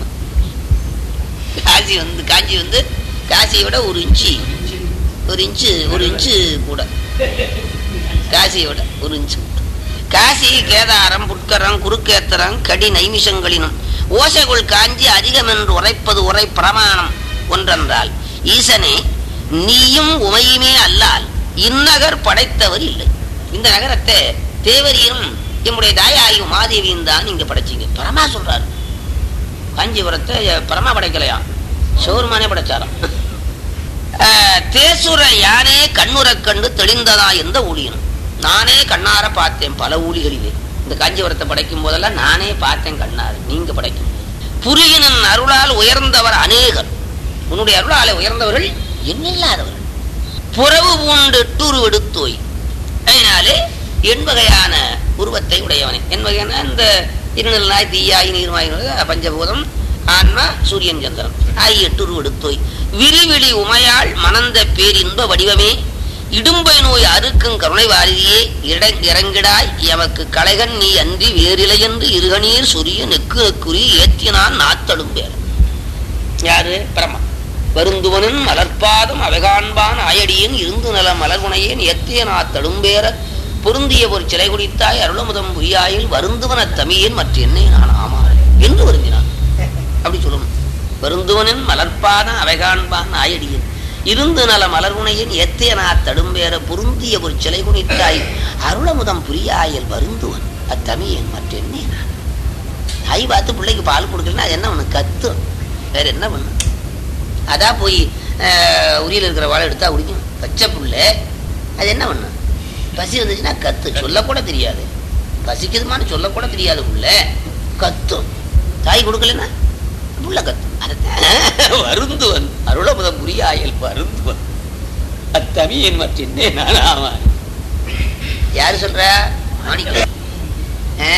S1: காசி வந்து காஞ்சி வந்து காசியை விட ஒரு இன்ச்சு ஒரு இன்ச்சு ஒரு இன்ச்சு கூட காசியை விட ஒரு இன்ச்சு கூட காசி கேதாரம் புட்கரம் குருக்கேத்திரம் கடி நைமிஷங்களினும் ஓசைகள் காஞ்சி அதிகம் என்று உரைப்பது உரை பிரமாணம் ஒன்றென்றால் ஈசனே நீயும் உமையுமே அல்லால் இந்நகர் படைத்தவர் இல்லை இந்த நகரத்தை தேவரியும் எம்முடைய தாயாகி உமாதேவியும் தான் இங்க படைச்சீங்க பரமா சொல்றாரு காஞ்சிபுரத்தை பரமா படைக்கலையா சிவருமானே படைச்சாராம் ஆஹ், தேசுர யானே கண்ணுறக் கண்டு தெளிந்ததா எந்த ஊழியனும் நானே கண்ணார பார்த்தேன் பல ஊழிகளிலே இந்த காஞ்சிபுரத்தை படைக்கும் போதெல்லாம் நானே பார்த்தேன் கண்ணாறு நீங்க படைக்கும் போது. புரியினன் அருளால் உயர்ந்தவர் அநேகர் உன்னுடைய அருளாலே உயர்ந்தவர்கள் எண்ணில்லாதவர்கள் புறவு பூண்டு டூரு எடுத்தோய் அதனாலே எண்வகையான உருவத்தை உடையவனே எண்வகையான இந்த இருநிலாய் தீயாய் நீர்மாய் பஞ்சபூதம் ஆன்மா சூரியன் சந்திரன் ஆகிய எட்டுரு எடுத்தோய் விரிவிழி உமையாள் மணந்த பேரின்ப வடிவமே இடும்பை நோய் அறுக்கும் கருணை வாரிதியே இட இறங்கிடாய் எமக்கு கலைகன் நீ அன்றி வேறிலை என்று இருகநீர் சொரிய நெக்கு நெக்குறி ஏத்தினான் நாத்தடும் பேர் யாரு பிரம்மா வருந்துவனின் மலர்பாதம் அவைகாண்பான் ஆயடியன் இருந்து நல மலர்குணையேன் எத்திய நான் தடும்பேற பொருந்திய ஒரு சிலை குடித்தாய் அருளமுதம் புரியாயில் வருந்துவன தமியேன் மற்ற என்னை நான் ஆமாறு என்று வருந்தினான் அப்படி சொல்லணும் வருந்துவனின் மலர்பாதம் அவைகாண்பான் ஆயடியன் இருந்து நல மலர்குணையன் எத்திய நான் தடும்பேற பொருந்திய ஒரு சிலை குனித்தாய் அருளமுதம் புரியாயில் வருந்துவன் அத்தமியேன் மற்ற என்னை நான் தாய் பார்த்து பிள்ளைக்கு பால் கொடுக்கலன்னா அது என்ன ஒண்ணு கத்தும் வேற என்ன பண்ணும் அதான் போய் அஹ், உரியில் இருக்கிற வாழை எடுத்தா குடிக்கும் பச்சை புள்ள அது என்ன பண்ணும் பசி வந்துச்சுன்னா கத்து சொல்லக்கூட தெரியாது பசிக்குதுமான்னு சொல்லக்கூட தெரியாது புள்ள கத்தும் தாய் கொடுக்கலன்னா புள்ள கத்தும் அதுதான் வருந்துவன் அருளமுதம் புரியாயல் வருந்துவன் அத்தமியன் மற்றின்னே நானாமா யாரு சொல்ற மாணிக்கம் ஆ?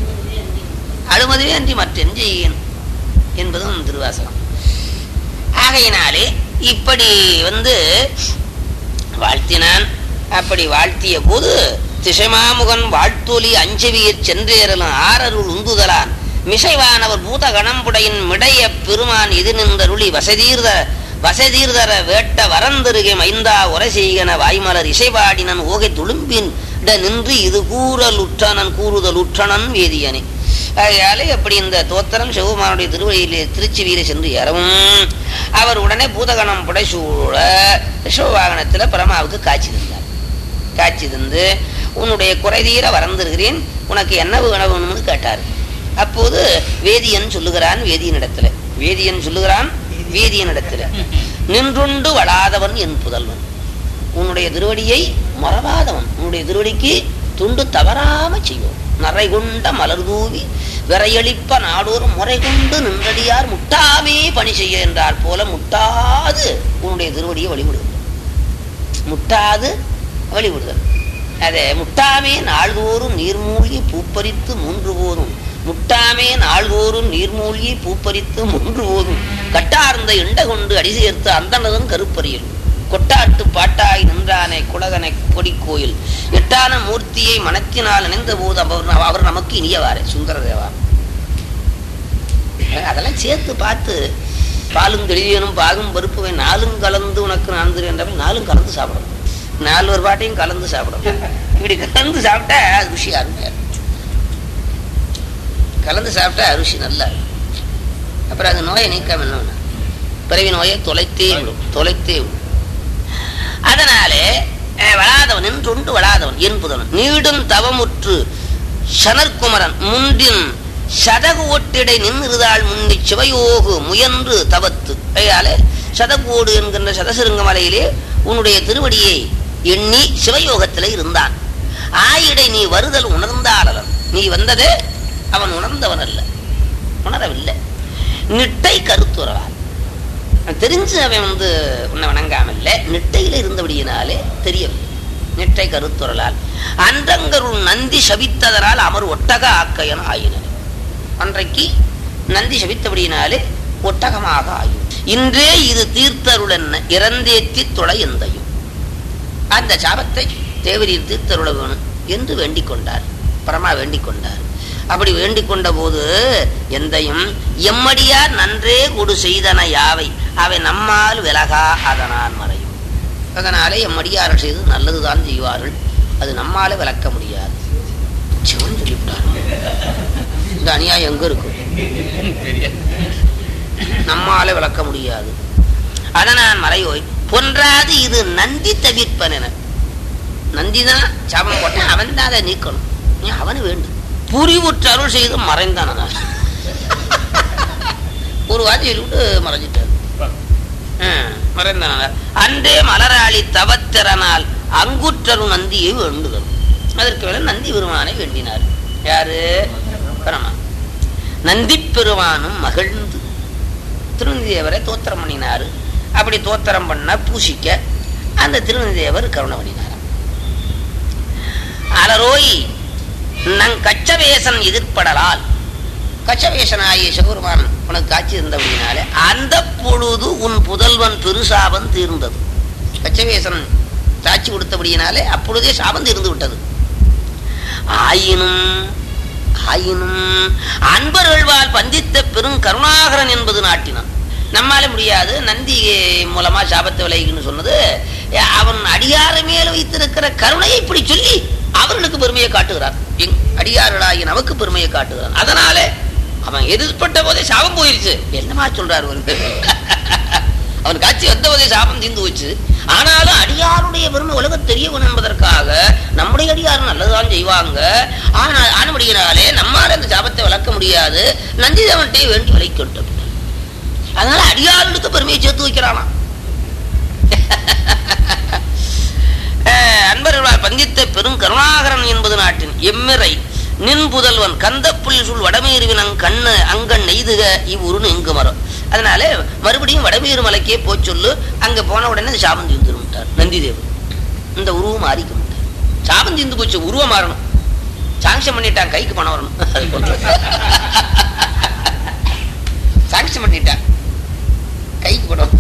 S1: அழுமதுவே அன்றி மற்றென் செய்யன் என்பதும் திருவாசகம் ஆகையினாலே இப்படி வந்து வாழ்த்தினான் அப்படி வாழ்த்திய போது திசைமாமுகன் வாழ்த்தொலி அஞ்சவியற் சென்றேறலும் ஆரருள் உந்துதலான் மிசைவானவர் பூத கணம்புடையின் மிடைய பெருமான் இது நின்றருளி வசதீர்த வசதீர்தர வேட்ட வரந்தருகே மைந்தா உரை செய்கன வாய்மலர் இசைபாடினன் ஓகை துளும்பின் இட நின்று இது கூறலுற்றனன் கூறுதலுற்றனன் வேதியனே ஆகையாலே அப்படி இந்த தோத்திரம் சிவபெருமானுடைய திருவழியிலே திருச்சி வீர சென்று ஏறவும் அவர் உடனே பூதகணம் புடைசூழ ரிஷபவாகனத்தில் பரமாவுக்கு காட்சி தந்தார் காட்சி தந்து உன்னுடைய குறைதீர வரந்திருக்கிறேன் உனக்கு என்ன வேணும்னு கேட்டார் அப்போது வேதியன் சொல்லுகிறான் வேதியனிடத்துல வேதியன் சொல்லுகிறான் வேதியனிடத்துல நின்றுண்டு வளாதவன் என் புதல்வன் உன்னுடைய திருவடியை மறவாதவன் உன்னுடைய திருவடிக்கு துண்டு தவறாம செய்வோம் நரை கொண்ட மலர் தூவி விரையளிப்ப நாடோர் முறை கொண்டு நின்றடியார் முட்டாமே பணி செய்ய என்றார் போல முட்டாது உன்னுடைய திருவடியை வழிபடுகிறது முட்டாது வழிபடுதல் அதே முட்டாமே நாள்தோறும் நீர்மூழ்கி பூப்பறித்து மூன்று போதும் முட்டாமே நாள்தோறும் நீர்மூழ்கி பூப்பறித்து மூன்று போதும் கட்டார்ந்த இண்ட கொண்டு அடி சேர்த்து அந்தனதும் கருப்பறியல் கொட்டாட்டு பாட்டாய் நின்றானை குலகனை கொடி கோயில் எட்டான மூர்த்தியை மனத்தினால் நினைந்த போது அவர் அவர் நமக்கு இனியவாரே சுந்தரதேவா அதெல்லாம் சேர்த்து பார்த்து பாலும் தெளிவியனும் பாகும் பருப்புவை நாலும் கலந்து உனக்கு நான்கு என்றவன் நாலும் கலந்து சாப்பிடணும் நாலு ஒரு பாட்டையும் கலந்து சாப்பிடணும் இப்படி கலந்து சாப்பிட்டா அது ருசி அருமையா இருக்கும். கலந்து சாப்பிட்டா ருசி நல்லா இருக்கும். அப்புறம் அது நோயை நீக்காம என்ன பண்ண பிறவி நோயை தொலைத்தே விடும் தொலைத்தே விடும் அதனாலே அஹ், வளாதவன் நின்றொண்டு வளாதவன் என்பதவன் நீடும் தவமுற்று சனற்குமரன் முன்றின் சதகு ஒட்டிடை நின்றிருதாள் முன்னி சிவயோகு முயன்று தவத்து ஐயாலே சதகோடு என்கின்ற சதசிருங்க மலையிலே உன்னுடைய திருவடியை எண்ணி சிவயோகத்திலே இருந்தான் ஆயிடை நீ வருதல் உணர்ந்தாளன் நீ வந்ததே அவன் உணர்ந்தவன் அல்ல உணரவில்லை நிட்டை கருத்துறவான் தெரிஞ்சு அவன் வந்து உன்னை வணங்காம இல்லை நிட்டையில இருந்தபடியினாலே தெரியவில்லை நிட்டை கருத்துறலால் அன்றங்கருள் நந்தி சபித்ததனால் அமர் ஒட்டக ஆக்கையன் ஆயினர் அன்றைக்கு நந்தி சபித்தபடியினாலே ஒட்டகமாக ஆயும் இன்றே இது தீர்த்தருள் என்ன இறந்தேத்தி தொலை எந்தையும் அந்த சாபத்தை தேவரீர் தீர்த்தருள வேணும் என்று வேண்டிக் கொண்டார் பரமா வேண்டிக் கொண்டார் அப்படி வேண்டிக் கொண்ட போது எந்தையும் எம்மடியார் நன்றே கொடு செய்தன யாவை அவை நம்மால் விலகா அதனால் மறையும் அதனாலே எம்மடியார்கள் செய்து நல்லதுதான் செய்வார்கள் அது நம்மால விளக்க முடியாது சிவன் சொல்லிவிட்டார் இந்த அநியாயம் எங்க இருக்கும் நம்மால விளக்க முடியாது அதனால் மறையோய் பொன்றாது இது நந்தி தவிர்ப்பன் என நந்திதான் சாபம் போட்டேன் அவன் தான் அதை நீக்கணும் நீ அவனு வேண்டும் புரிவுற்று அருள் செய்து மறைந்தான் அவன். ஒரு வாதி சொல்லிவிட்டு மறைஞ்சிட்டார் மறைந்தான் அன்றே மலராளி தவத்திறனால் அங்குற்றரு நந்தியை வேண்டுதல் அதற்கு மேல நந்தி பெருமானை வேண்டினார் யாரு பெருமான் நந்தி பெருமானும் மகிழ்ந்து திருநந்திதேவரை தோத்திரம் பண்ணினாரு அப்படி தோத்திரம் பண்ண பூசிக்க அந்த திருநந்திதேவர் கருணை பண்ணினாராம் அலரோய் நங் கச்சவேசன் எதிர்ப்படலால் கச்சவேசனாகிய சிவபெருமான் உனக்கு காட்சி இருந்தபடினாலே அந்த பொழுது உன் புதல்வன் பெருசாபம் தீர்ந்தது கச்சவேசன் காட்சி கொடுத்தபடியினாலே அப்பொழுதே சாபம் தீர்ந்து விட்டது ஆயினும் ஆயினும் அன்பர்கள்வால் பந்தித்த பெரும் கருணாகரன் என்பது நாட்டினான் நம்மால முடியாது நந்தி மூலமா சாபத்தை விளையுன்னு சொன்னது அவன் அடியார மேல வைத்திருக்கிற கருணையை இப்படி சொல்லி அவர்களுக்கு பெருமையை காட்டுகிறார் எங் அடியார்களாகி நமக்கு பெருமையை காட்டுகிறான் அதனால அவன் எதிர்பட்ட போதே சாபம் போயிருச்சு என்னமா சொல்றாரு ஒரு அவன் காட்சி வந்த போதே சாபம் தீர்ந்து போச்சு ஆனாலும் அடியாருடைய பெருமை உலகம் தெரிய வேணும் என்பதற்காக நம்முடைய அடியார் நல்லதுதான் செய்வாங்க ஆனா ஆனபடியினாலே நம்மால அந்த சாபத்தை வளர்க்க முடியாது நந்திதேவன்ட்டே வேண்டி விலைக்கொண்டு அதனால அடியார்களுக்கு பெருமையை சேர்த்து வைக்கிறானா அஹ் அன்பர்களால் பந்தித்த பெரும் கருணாகரன் என்பது நாட்டின் எம்மிறை நின் புதல்வன் கந்தப்புல் சுள் வடமேருவினங் கண்ணு அங்கண் நெய்துக இவ்வுருன்னு இங்கு மரம் அதனால மறுபடியும் வடமேரு மலைக்கே போய் சொல்லு அங்க போன உடனே அந்த சாபம் தீர்ந்துருட்டார் நந்திதேவன் இந்த உருவம் மாறிக்க மாட்டார் சாபம் தீர்ந்து போச்சு உருவம் மாறணும் சாங்ஷன் பண்ணிட்டான் கைக்கு பணம் வரணும் அது கொண்டு சாங்ஷன் பண்ணிட்டான் கைக்கு பணம்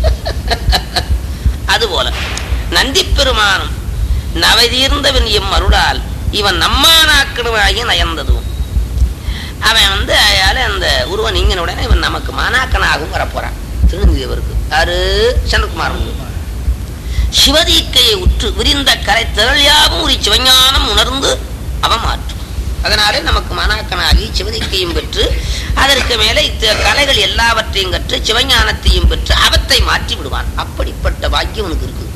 S1: அதுபோல நந்தி பெருமானும் நவதீர்ந்தவன் எம் அருளால் இவன் நம்மானாக்கணுமாகி நயர்ந்ததும் அவன் வந்து அயால அந்த உருவம் நீங்கின உடனே இவன் நமக்கு மானாக்கனாகவும் வரப்போறான் திருநெல்வேலிவருக்கு யாரு சந்திரகுமாரன் சிவதீக்கையை உற்று விரிந்த கரை திரளியாகவும் ஒரு சிவஞானம் உணர்ந்து அவன் மாற்றும் அதனாலே நமக்கு மனாக்கனாகி சிவதிக்கையும் பெற்று அதற்கு மேலே இத்த கலைகள் எல்லாவற்றையும் கற்று சிவஞானத்தையும் பெற்று அவத்தை மாற்றி விடுவான் அப்படிப்பட்ட பாக்கியம் உனக்கு இருக்குது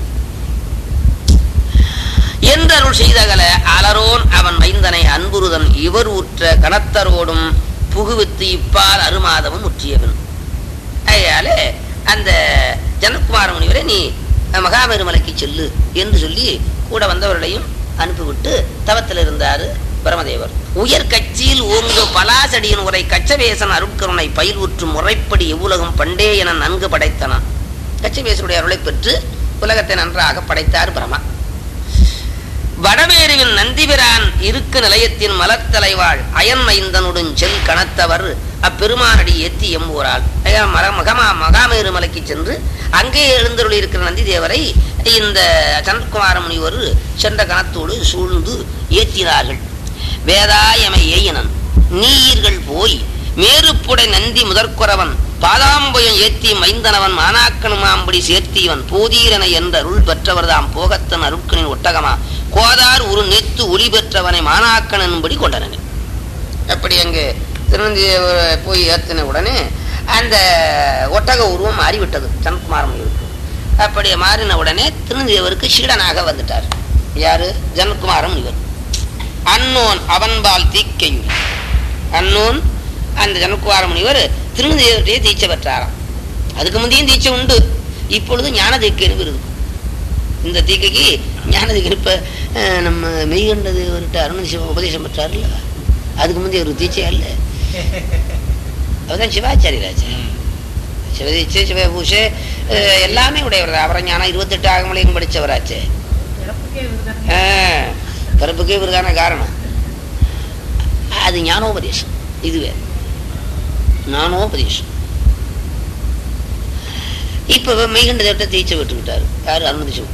S1: என்றருள் செய்தகல அலரோன் அவன் மைந்தனை அன்புறுதன் இவர் உற்ற கணத்தரோடும் புகுவித்து இப்பால் அருமாதவன் உற்றியவன் அதனால அந்த ஜனகுமார முனிவரை நீ மகாமேருமலைக்கு செல்லு என்று சொல்லி கூட வந்தவர்களையும் அனுப்பிவிட்டு தவத்தில் இருந்தாரு பிரமதேவர் உயர் கட்சியில் ஓங்கு பலாசடியின் உரை கச்சவேசன் அருட்கருணை பயில்வுற்று முறைப்படி எவ்வுலகம் பண்டே என நன்கு படைத்தனான் கச்சவேசனுடைய அருளை பெற்று உலகத்தை நன்றாக படைத்தார் பிரமா வடமேருவின் நந்திபிரான் இருக்கு நிலையத்தின் மலத்தலைவாள் அயன் மைந்தனுடன் செல் கணத்தவர் அப்பெருமானடி ஏத்தி எம்புவரால் மர மகமா மகாமேரு மலைக்கு சென்று அங்கே எழுந்தருளி இருக்கிற நந்தி தேவரை இந்த சந்திரகுமார முனிவர் சென்ற கணத்தோடு சூழ்ந்து ஏற்றினார்கள் வேதாயமை ஏயினன் நீயர்கள் போய் மேருப்புடை நந்தி முதற்குறவன் பாதாம்பயம் ஏத்தி மைந்தனவன் மானாக்கனுமாம்படி சேர்த்தியவன் போதீரனை என்ற அருள் பெற்றவர்தாம் போகத்தன் அருட்கனின் ஒட்டகமா கோதார் ஒரு நெத்து ஒளி பெற்றவனை மானாக்கன் என்படி கொண்டனன் அப்படி அங்கு திருநந்தி போய் ஏத்தின உடனே அந்த ஒட்டக உருவம் மாறிவிட்டது சனத்குமாரன் இருக்கு அப்படி மாறின உடனே திருநந்தியவருக்கு சீடனாக வந்துட்டார் யாரு ஜனகுமாரன் இவர் அன்னோன் அவன்பால் தீக்கையும் அன்னோன் அந்த ஜனகுமார முனிவர் திருநந்தியவர்கிட்டயே தீட்சை பெற்றாராம் அதுக்கு முந்தையும் தீட்சை உண்டு இப்பொழுது ஞான தீக்கைன்னு விருது இந்த தீக்கைக்கு ஞான தீக்கை இப்ப அஹ், நம்ம மெய்கண்டது அவர்கிட்ட அருண சிவம் உபதேசம் பெற்றார்ல அதுக்கு முந்தைய ஒரு தீட்சை அல்ல அவர்தான் சிவாச்சாரியராச்சு சிவதீட்சை சிவபூஷை அஹ், எல்லாமே உடையவர் தான். அவரை ஞானம் இருபத்தெட்டு ஆகமலையும் படிச்சவராச்சே
S2: பிறப்புக்கே இவர்தான்.
S1: ஆஹ், பிறப்புக்கே இவருதான காரணம் அது ஞானோபதேசம் இதுவே ஞானோபதேசம் இப்ப மெய்கண்ட தேவத்தை தீட்சை விட்டுக்கிட்டாரு யாரு அருணதிசம்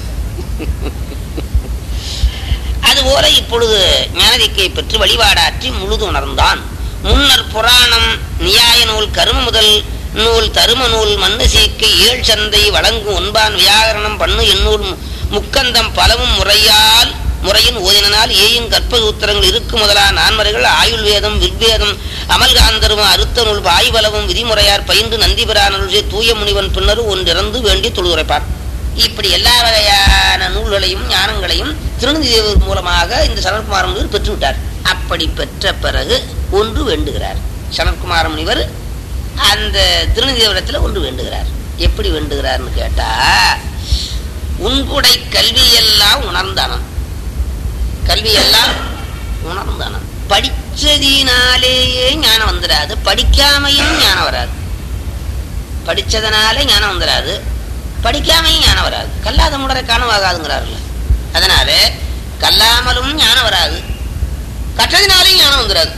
S1: அதுபோல இப்பொழுது ஞானதிக்கை பெற்று வழிபாடாற்றி முழுது உணர்ந்தான் முன்னர் புராணம் நியாய நூல் கரும முதல் நூல் தரும நூல் மண்ணு சேர்க்கை ஏழ் சந்தை வழங்கும் ஒன்பான் வியாகரணம் பண்ணு எண்ணூல் மு- முக்கந்தம் பலவும் முறையால் முறையின் ஓதினால் ஏயும் கற்பசூத்திரங்கள் இருக்கு முதலா நான்மறைகள் ஆயுள் வேதம் வில்வேதம் அமல்காந்தரும் அறுத்த நூல் பாய்வலவும் விதிமுறையார் பயின்று நந்திபிரானருடைய தூய முனிவன் பின்னரும் ஒன்றிறந்து வேண்டி தொழுதுரைப்பார் இப்படி எல்லா வகையான நூல்களையும் ஞானங்களையும் திருநந்தி தேவர் மூலமாக இந்த சனத்குமார முனிவர் பெற்றுவிட்டார் அப்படி பெற்ற பிறகு ஒன்று வேண்டுகிறார் சனத்குமார முனிவர் அந்த திருநந்தி தேவரத்தில் ஒன்று வேண்டுகிறார் எப்படி வேண்டுகிறார்னு கேட்டா உன்குடை கல்வியெல்லாம் உணர்ந்தானன் கல்வியெல்லாம் உணர்ந்தானன் படிச்சதினாலேயே ஞானம் வந்துடாது படிக்காமையும் ஞானம் வராது படிச்சதனாலே ஞானம் வந்துடாது படிக்காமையும் ஞானம் வராது கல்லாத முடரை காணம் ஆகாதுங்கிறாருல்ல அதனால கல்லாமலும் ஞானம் வராது கற்றதினாலையும் ஞானம் வந்துடாது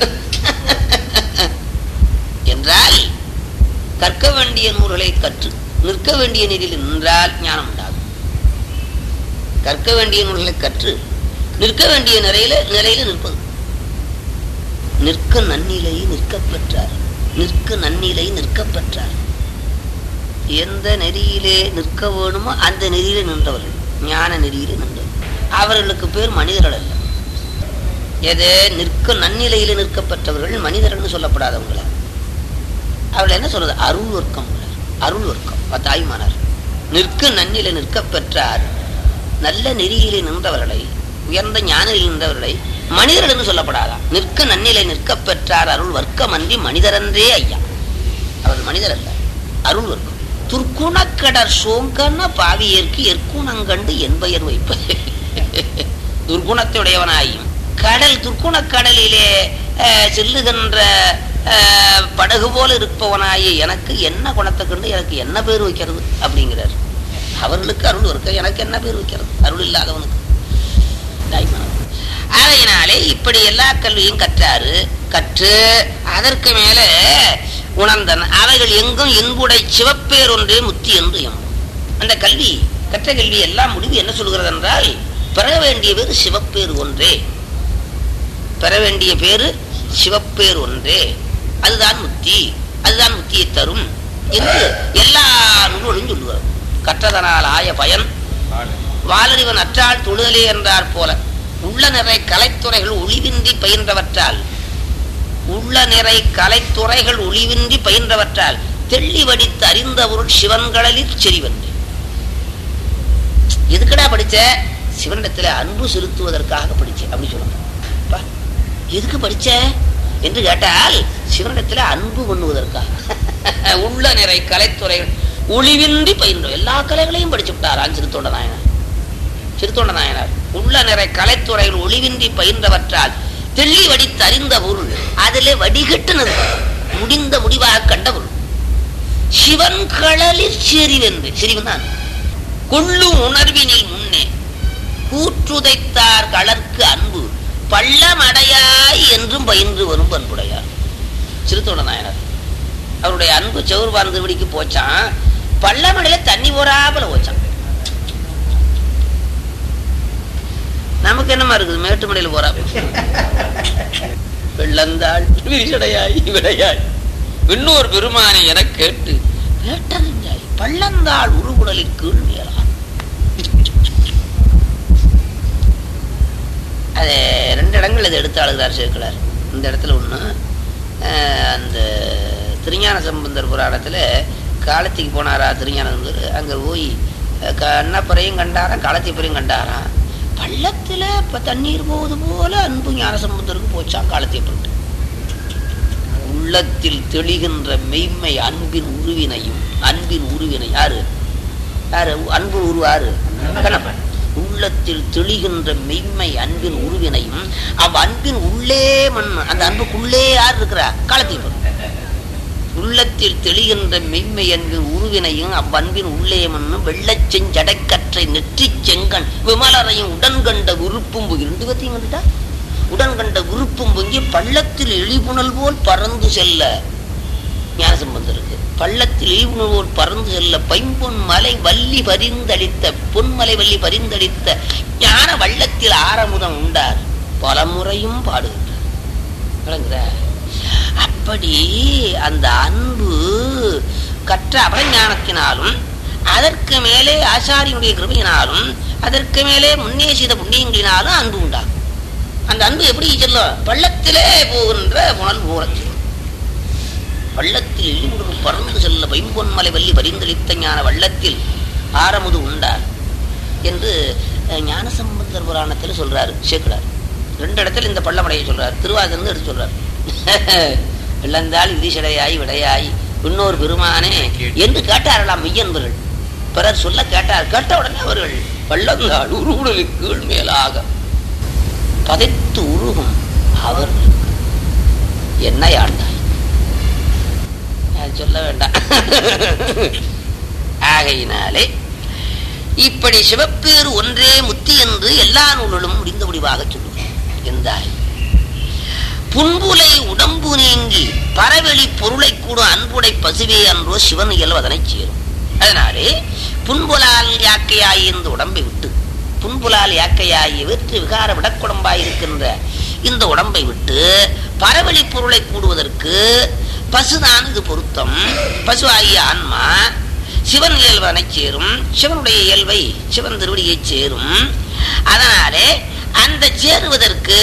S1: என்றால் கற்க வேண்டிய நூல்களை கற்று நிற்க வேண்டிய நிலையில் நின்றால் ஞானம் உண்டாகும் கற்க வேண்டிய நூல்களை கற்று நிற்க வேண்டிய நிலையில நிலையில நிற்பது நிற்க நன்னிலை நிற்க பெற்றார் நிற்க நன்னிலை நிற்க பெற்றார் எந்த நெறியிலே நிற்க வேணுமோ அந்த நெறியிலே நின்றவர்கள் ஞான நெறியிலே நின்றவர்கள் அவர்களுக்கு பேர் மனிதர்கள் அல்ல எது நிற்க நன்னிலையில நிற்க பெற்றவர்கள் மனிதர்கள்னு சொல்லப்படாதவங்கள அவர்கள் என்ன சொல்றது அருள் வர்க்கம் அருள் வர்க்கம் அது தாய்மானார் நிற்க நன்னிலை நிற்க பெற்றார் நல்ல நெறியிலே நின்றவர்களை உயர்ந்த ஞானில் நின்றவர்களை மனிதர்கள் என்று சொல்லப்படாதாம் நிற்க நன்னிலை நிற்க பெற்றார் அருள் வர்க்கமன்றி மனிதரன்றே ஐயா அவர் மனிதர் அல்ல அருள் வர்க்கம் துர்க்குணக்கடர் சோங்கன பாவியர்க்கு எற்குணங்கண்டு என்பயர் வைப்பது துர்க்குணத்துடையவனாயும் கடல் துர்க்குணக் கடலிலே அஹ், செல்லுகின்ற அஹ், படகு போல இருப்பவனாயி எனக்கு என்ன குணத்தை கண்டு எனக்கு என்ன பேர் வைக்கிறது அப்படிங்கிறார் அவர்களுக்கு அருள் இருக்க எனக்கு என்ன பேர் வைக்கிறது அருள் இல்லாதவனுக்கு தாய்மானவர். ஆகையினாலே இப்படி எல்லா கல்வியும் கற்றாரு கற்று அதற்கு மேல உணர்ந்தன் அவைகள் எங்கும் இன்புடை சிவப்பேர் ஒன்றே முத்தி என்று எம்பும் அந்த கல்வி கற்ற கல்வி எல்லாம் முடிவு என்ன சொல்கிறது என்றால் பெற வேண்டிய பேரு சிவப்பேர் ஒன்றே பெற வேண்டிய பேரு சிவப்பேர் ஒன்றே அதுதான் முத்தி அதுதான் முத்தியை தரும் என்று எல்லா நூல்களும் சொல்லுகிறார் கற்றதனால் ஆய பயன் வாலறிவன் அற்றால் தொழுதலே என்றார் போல உள்ள நிறை கலைத்துறைகள் ஒளிவின்றி பயின்றவற்றால் உள்ள நிறை கலைத்துறைகள் ஒளிவின்றி பயின்றவற்றால் தெள்ளி வடித்து அறிந்த பொருள் சிவன்களில் செறிவன்று எதுக்குடா படிச்ச சிவனிடத்துல அன்பு செலுத்துவதற்காக படிச்சேன் அப்படி சொல்லுங்க அப்பா, எதுக்கு படிச்ச என்று கேட்டால் சிவனிடத்துல அன்பு பண்ணுவதற்காக உள்ள நிறை கலைத்துறைகள் ஒளிவின்றி பயின்றோம் எல்லா கலைகளையும் படிச்சு விட்டாரான் சிறுத்தொண்ட நாயனார் சிறுத்தொண்ட நாயனார் உள்ள நிறை கலைத்துறைகள் ஒளிவின்றி பயின்றவற்றால் தெள்ளி வடித்து அறிந்த பொருள் அதிலே வடிகட்டு நிற்கும் முடிந்த முடிவாக கண்ட பொருள் சிவன் கடலில் செறிவென்று செறிவுதான் கொள்ளும் உணர்வினில் முன்னே கூற்றுதைத்தார் களர்க்கு அன்பு பள்ளமடையாய் என்றும் பயின்று வரும் பண்புடையார் சிறுத்தோட நாயனார் அவருடைய அன்பு செவுர் வாழ்ந்தபடிக்கு போச்சான் பள்ளமடையில தண்ணி போறாப்புல போச்சான் நமக்கு என்னமா இருக்குது மேட்டுமடையில போறா வெள்ளந்தாள் விரிசடையாய் விடையாய் இன்னொரு பெருமானை என கேட்டு வேட்டறிஞ்சாய் பள்ளந்தாள் உருகுடலில் கீழ் மேலா அது ரெண்டு இடங்கள் இது எடுத்து ஆளுகிறார் சேர்க்கிறார் இந்த இடத்துல ஒண்ணு அஹ், அந்த திருஞான சம்பந்தர் புராணத்துல காலத்திக்கு போனாரா திருஞான சம்பந்தர் அங்க போய் அஹ், கண்ணப்பரையும் கண்டாராம் காலத்திப்பரையும் கண்டாராம் பள்ளத்துல இப்ப தண்ணீர் போவது போல அன்பு ஞான சம்பந்தருக்கு போச்சாம் காலத்தியப்பட்டு உள்ளத்தில் தெளிகின்ற மெய்மை அன்பின் உருவினையும் அன்பின் உருவினை யாரு யாரு அன்பு உருவாரு கண்ணப்பன் உள்ளத்தில் தெளிகின்ற மெய்மை அன்பின் உருவினையும் அவ் அன்பின் உள்ளே மண் அந்த அன்புக்குள்ளே யார் இருக்கிறா காலத்தில் உள்ளத்தில் தெளிகின்ற மெய்மை அன்பின் உருவினையும் அவ்வன்பின் உள்ளே மண்ணும் வெள்ளச் செஞ்சடைக்கற்றை நெற்றிச் செங்கன் விமலரையும் உடன் கண்ட விருப்பும் பொங்கி ரெண்டு பத்தியும் வந்துட்டா உடன் கண்ட விருப்பும் பொங்கி பள்ளத்தில் எளிபுணல் போல் பறந்து செல்ல ஞானசம்பந்தருக்கு பள்ளத்தில் இழிவுணர் போல் பறந்து செல்ல பைம்பொன் மலை வள்ளி பரிந்தளித்த பொன்மலை வள்ளி பரிந்தளித்த ஞான வள்ளத்தில் ஆரமுதம் உண்டார் பல முறையும் பாடுகின்றார் விளங்குதா? அப்படி அந்த அன்பு கற்ற அபஞானத்தினாலும் அதற்கு மேலே ஆச்சாரியனுடைய கிருபையினாலும் அதற்கு மேலே முன்னே செய்த புண்ணியங்களினாலும் அன்பு உண்டாகும் அந்த அன்பு எப்படி செல்லும் பள்ளத்திலே போகின்ற புனல் போல செல்லும். பள்ளத்தில் இழிமுறு பறந்து செல்ல பைம்பொன்மலை வள்ளி பரிந்தளித்த ஞான வள்ளத்தில் ஆரமுது உண்டார் என்று அஹ், ஞானசம்பந்தர் புராணத்தில் சொல்றாரு சேர்க்கிறார் ரெண்டு இடத்துல இந்த பள்ளமடையை சொல்றார் திருவாதிருந்து எடுத்து சொல்றார் இழந்தால் விதிசடையாய் விடையாய் இன்னொரு பெருமானே என்று கேட்டாரலாம் மெய்யன்பர்கள் பிறர் சொல்ல கேட்டார் கேட்ட உடனே அவர்கள் பள்ளந்தாள் உருவுடலுக்கு கீழ் மேலாக பதைத்து உருகும் அவர்களுக்கு என்னை ஆண்டாய் அது சொல்ல வேண்டாம் ஆகையினாலே இப்படி சிவப்பேறு ஒன்றே முத்தி என்று எல்லா நூல்களும் முடிந்த முடிவாக சொல்லுகிறோம் எந்தாய் புன்புலை உடம்பு நீங்கி பரவெளி பொருளை கூட அன்புடை பசுவே அன்றோ சிவன் இயல்வதனை சேரும் அதனாலே புன்புலால் யாக்கையாய் இந்த உடம்பை விட்டு புன்புலால் யாக்கையாகி வெற்று விகார விடக்குடம்பாய் இருக்கின்ற இந்த உடம்பை விட்டு பரவெளி பொருளை கூடுவதற்கு பசுதான் இது பொருத்தம் பசு ஆகிய ஆன்மா சிவன் இயல்பனை சேரும் சிவனுடைய இயல்பை சிவன் திருவடியை சேரும் அதனாலே அந்த சேருவதற்கு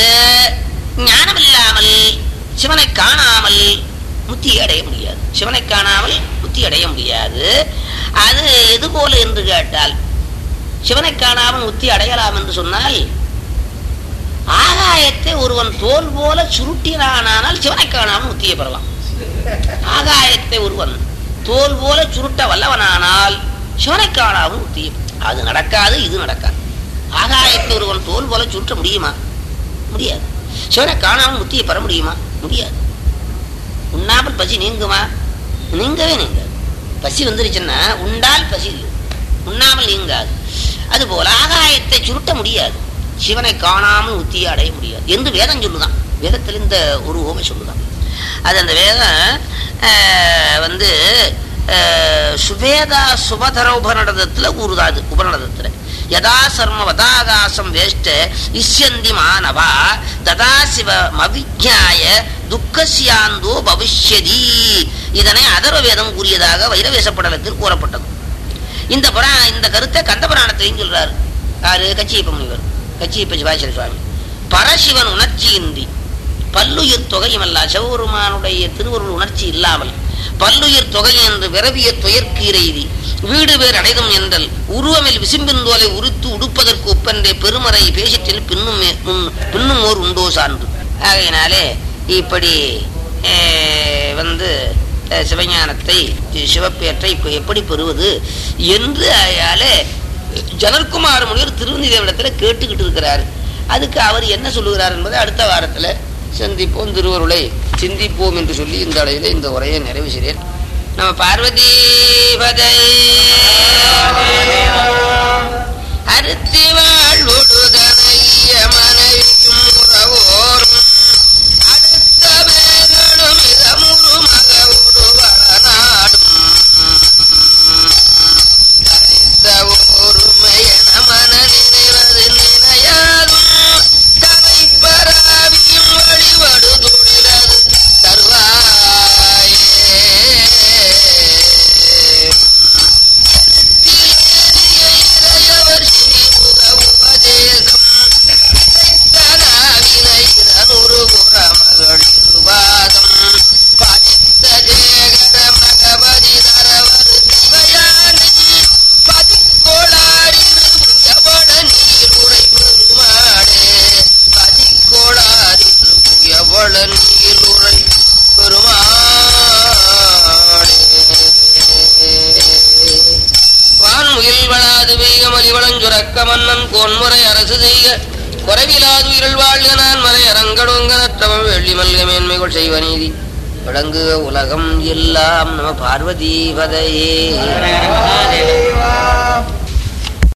S1: ஞானம் இல்லாமல் சிவனை காணாமல் முத்தி அடைய முடியாது சிவனை காணாமல் முத்தி முத்தி அடைய முடியாது அது எது போல என்று கேட்டால் சிவனை காணாமல் முத்தி அடையலாம் என்று சொன்னால் ஆகாயத்தை ஒருவன் தோல் போல சுருட்டினானால் சிவனை காணாமல் முத்தியை பெறலாம் ஆகாயத்தை ஒருவன் தோல் போல சுருட்ட வல்லவனானால் சிவனை காணாமல் முத்தியை அது நடக்காது இது நடக்காது ஆகாயத்தை ஒருவன் தோல் போல சுருட்ட முடியுமா முடியாது சிவனை காணாமல் முத்தியை பெற முடியுமா முடியாது உண்ணாமல் பசி நீங்குமா நீங்கவே நீங்காது பசி வந்துருச்சுன்னா உண்டால் பசி இல்லை உண்ணாமல் நீங்காது அதுபோல ஆகாயத்தை சுருட்ட முடியாது சிவனை காணாமல் உத்தியை அடைய முடியாது என்று வேதம் சொல்லுதான் வேதத்தில் இந்த ஒரு ஓமை சொல்லுதான் அது அந்த வேதம் ஆஹ், வந்து ஆஹ், சுவேதா சுபதர உபநடதத்துல கூறுதாது உபநடதத்துல யதா சர்ம வதாகாசம் வேஷ்ட இஷ்யந்தி மானவா ததா சிவ மவிஜாய துக்கசியாந்தோ பவிஷ்யதி இதனை அதர்வ வேதம் கூறியதாக வைரவேச படலத்தில் கூறப்பட்டது இந்த புரா இந்த கருத்தை கந்த புராணத்திலையும் சொல்றாரு யாரு கச்சியப்ப முனிவர் கச்சியப்ப சிவாச்சல சுவாமி பரசிவன் உணர்ச்சியின்றி பல்லுயிர் தொகையுமல்ல சிவபெருமானுடைய திருவருள் உணர்ச்சி இல்லாமல் பல்லுயிர் தொகை என்று விரவிய துயர்க்கீரைதி வீடு பேர் அடைதும் என்றல் உருவமில் விசும்பின்தோலை உரித்து உடுப்பதற்கு ஒப்பென்றே பெருமறை பேசிற்றில் பின்னும் மே- முன்- பின்னும் ஓர் உண்டோ சான்று ஆகையினாலே இப்படி அஹ், வந்து அஹ், சிவஞானத்தை சிவப்பேற்றை இப்ப எப்படி பெறுவது என்று அயாலே ஜனற்குமார் முனிவர் திருவந்திதேவனத்துல கேட்டுக்கிட்டு இருக்கிறார் அதுக்கு அவர் என்ன சொல்லுகிறார் என்பதை அடுத்த வாரத்துல சந்திப்போம் திருவருளை சிந்திப்போம் என்று சொல்லி இந்த அளவிலே இந்த உரையை நிறைவு செய்கிறேன் நம்ம பார்வதி பதை அறுத்தி வாழ்வொடுதனைய மனைவியும் உறவோரும் அடுத்த வேங்களும் இதமுறு மகவுடு வளநாடும் தரித்த ஒருமையன மன நினைவது நினையாதும் தனை பராவியும் வழிபடு தொழிலது தருவாயே இறையவர் ஸ்ரீமுக உபதேசம் இசைத்தனாவினைதனுரு புறமகளிருவாதம் பதித்த ஜேகர மகபதி தரவது சிவயானை பதிக்கோளாரிரு புயவள நீருரை பெருமாடே பதிக்கோளாரிரு புயவள நீருரை பெருமாடே வான்முகில் வளாது வேகமலி வளஞ்சுரக்க மன்னன் கோன்முறை அரசு செய்க குறைவிலாது உயிரல் வாழ்க நான் மறை அரங்கடொங்க நற்றவம் வெள்ளி மல்க மேன்மைகள் செய்வ நீதி விளங்குக உலகம் எல்லாம் நம பார்வதி பதையே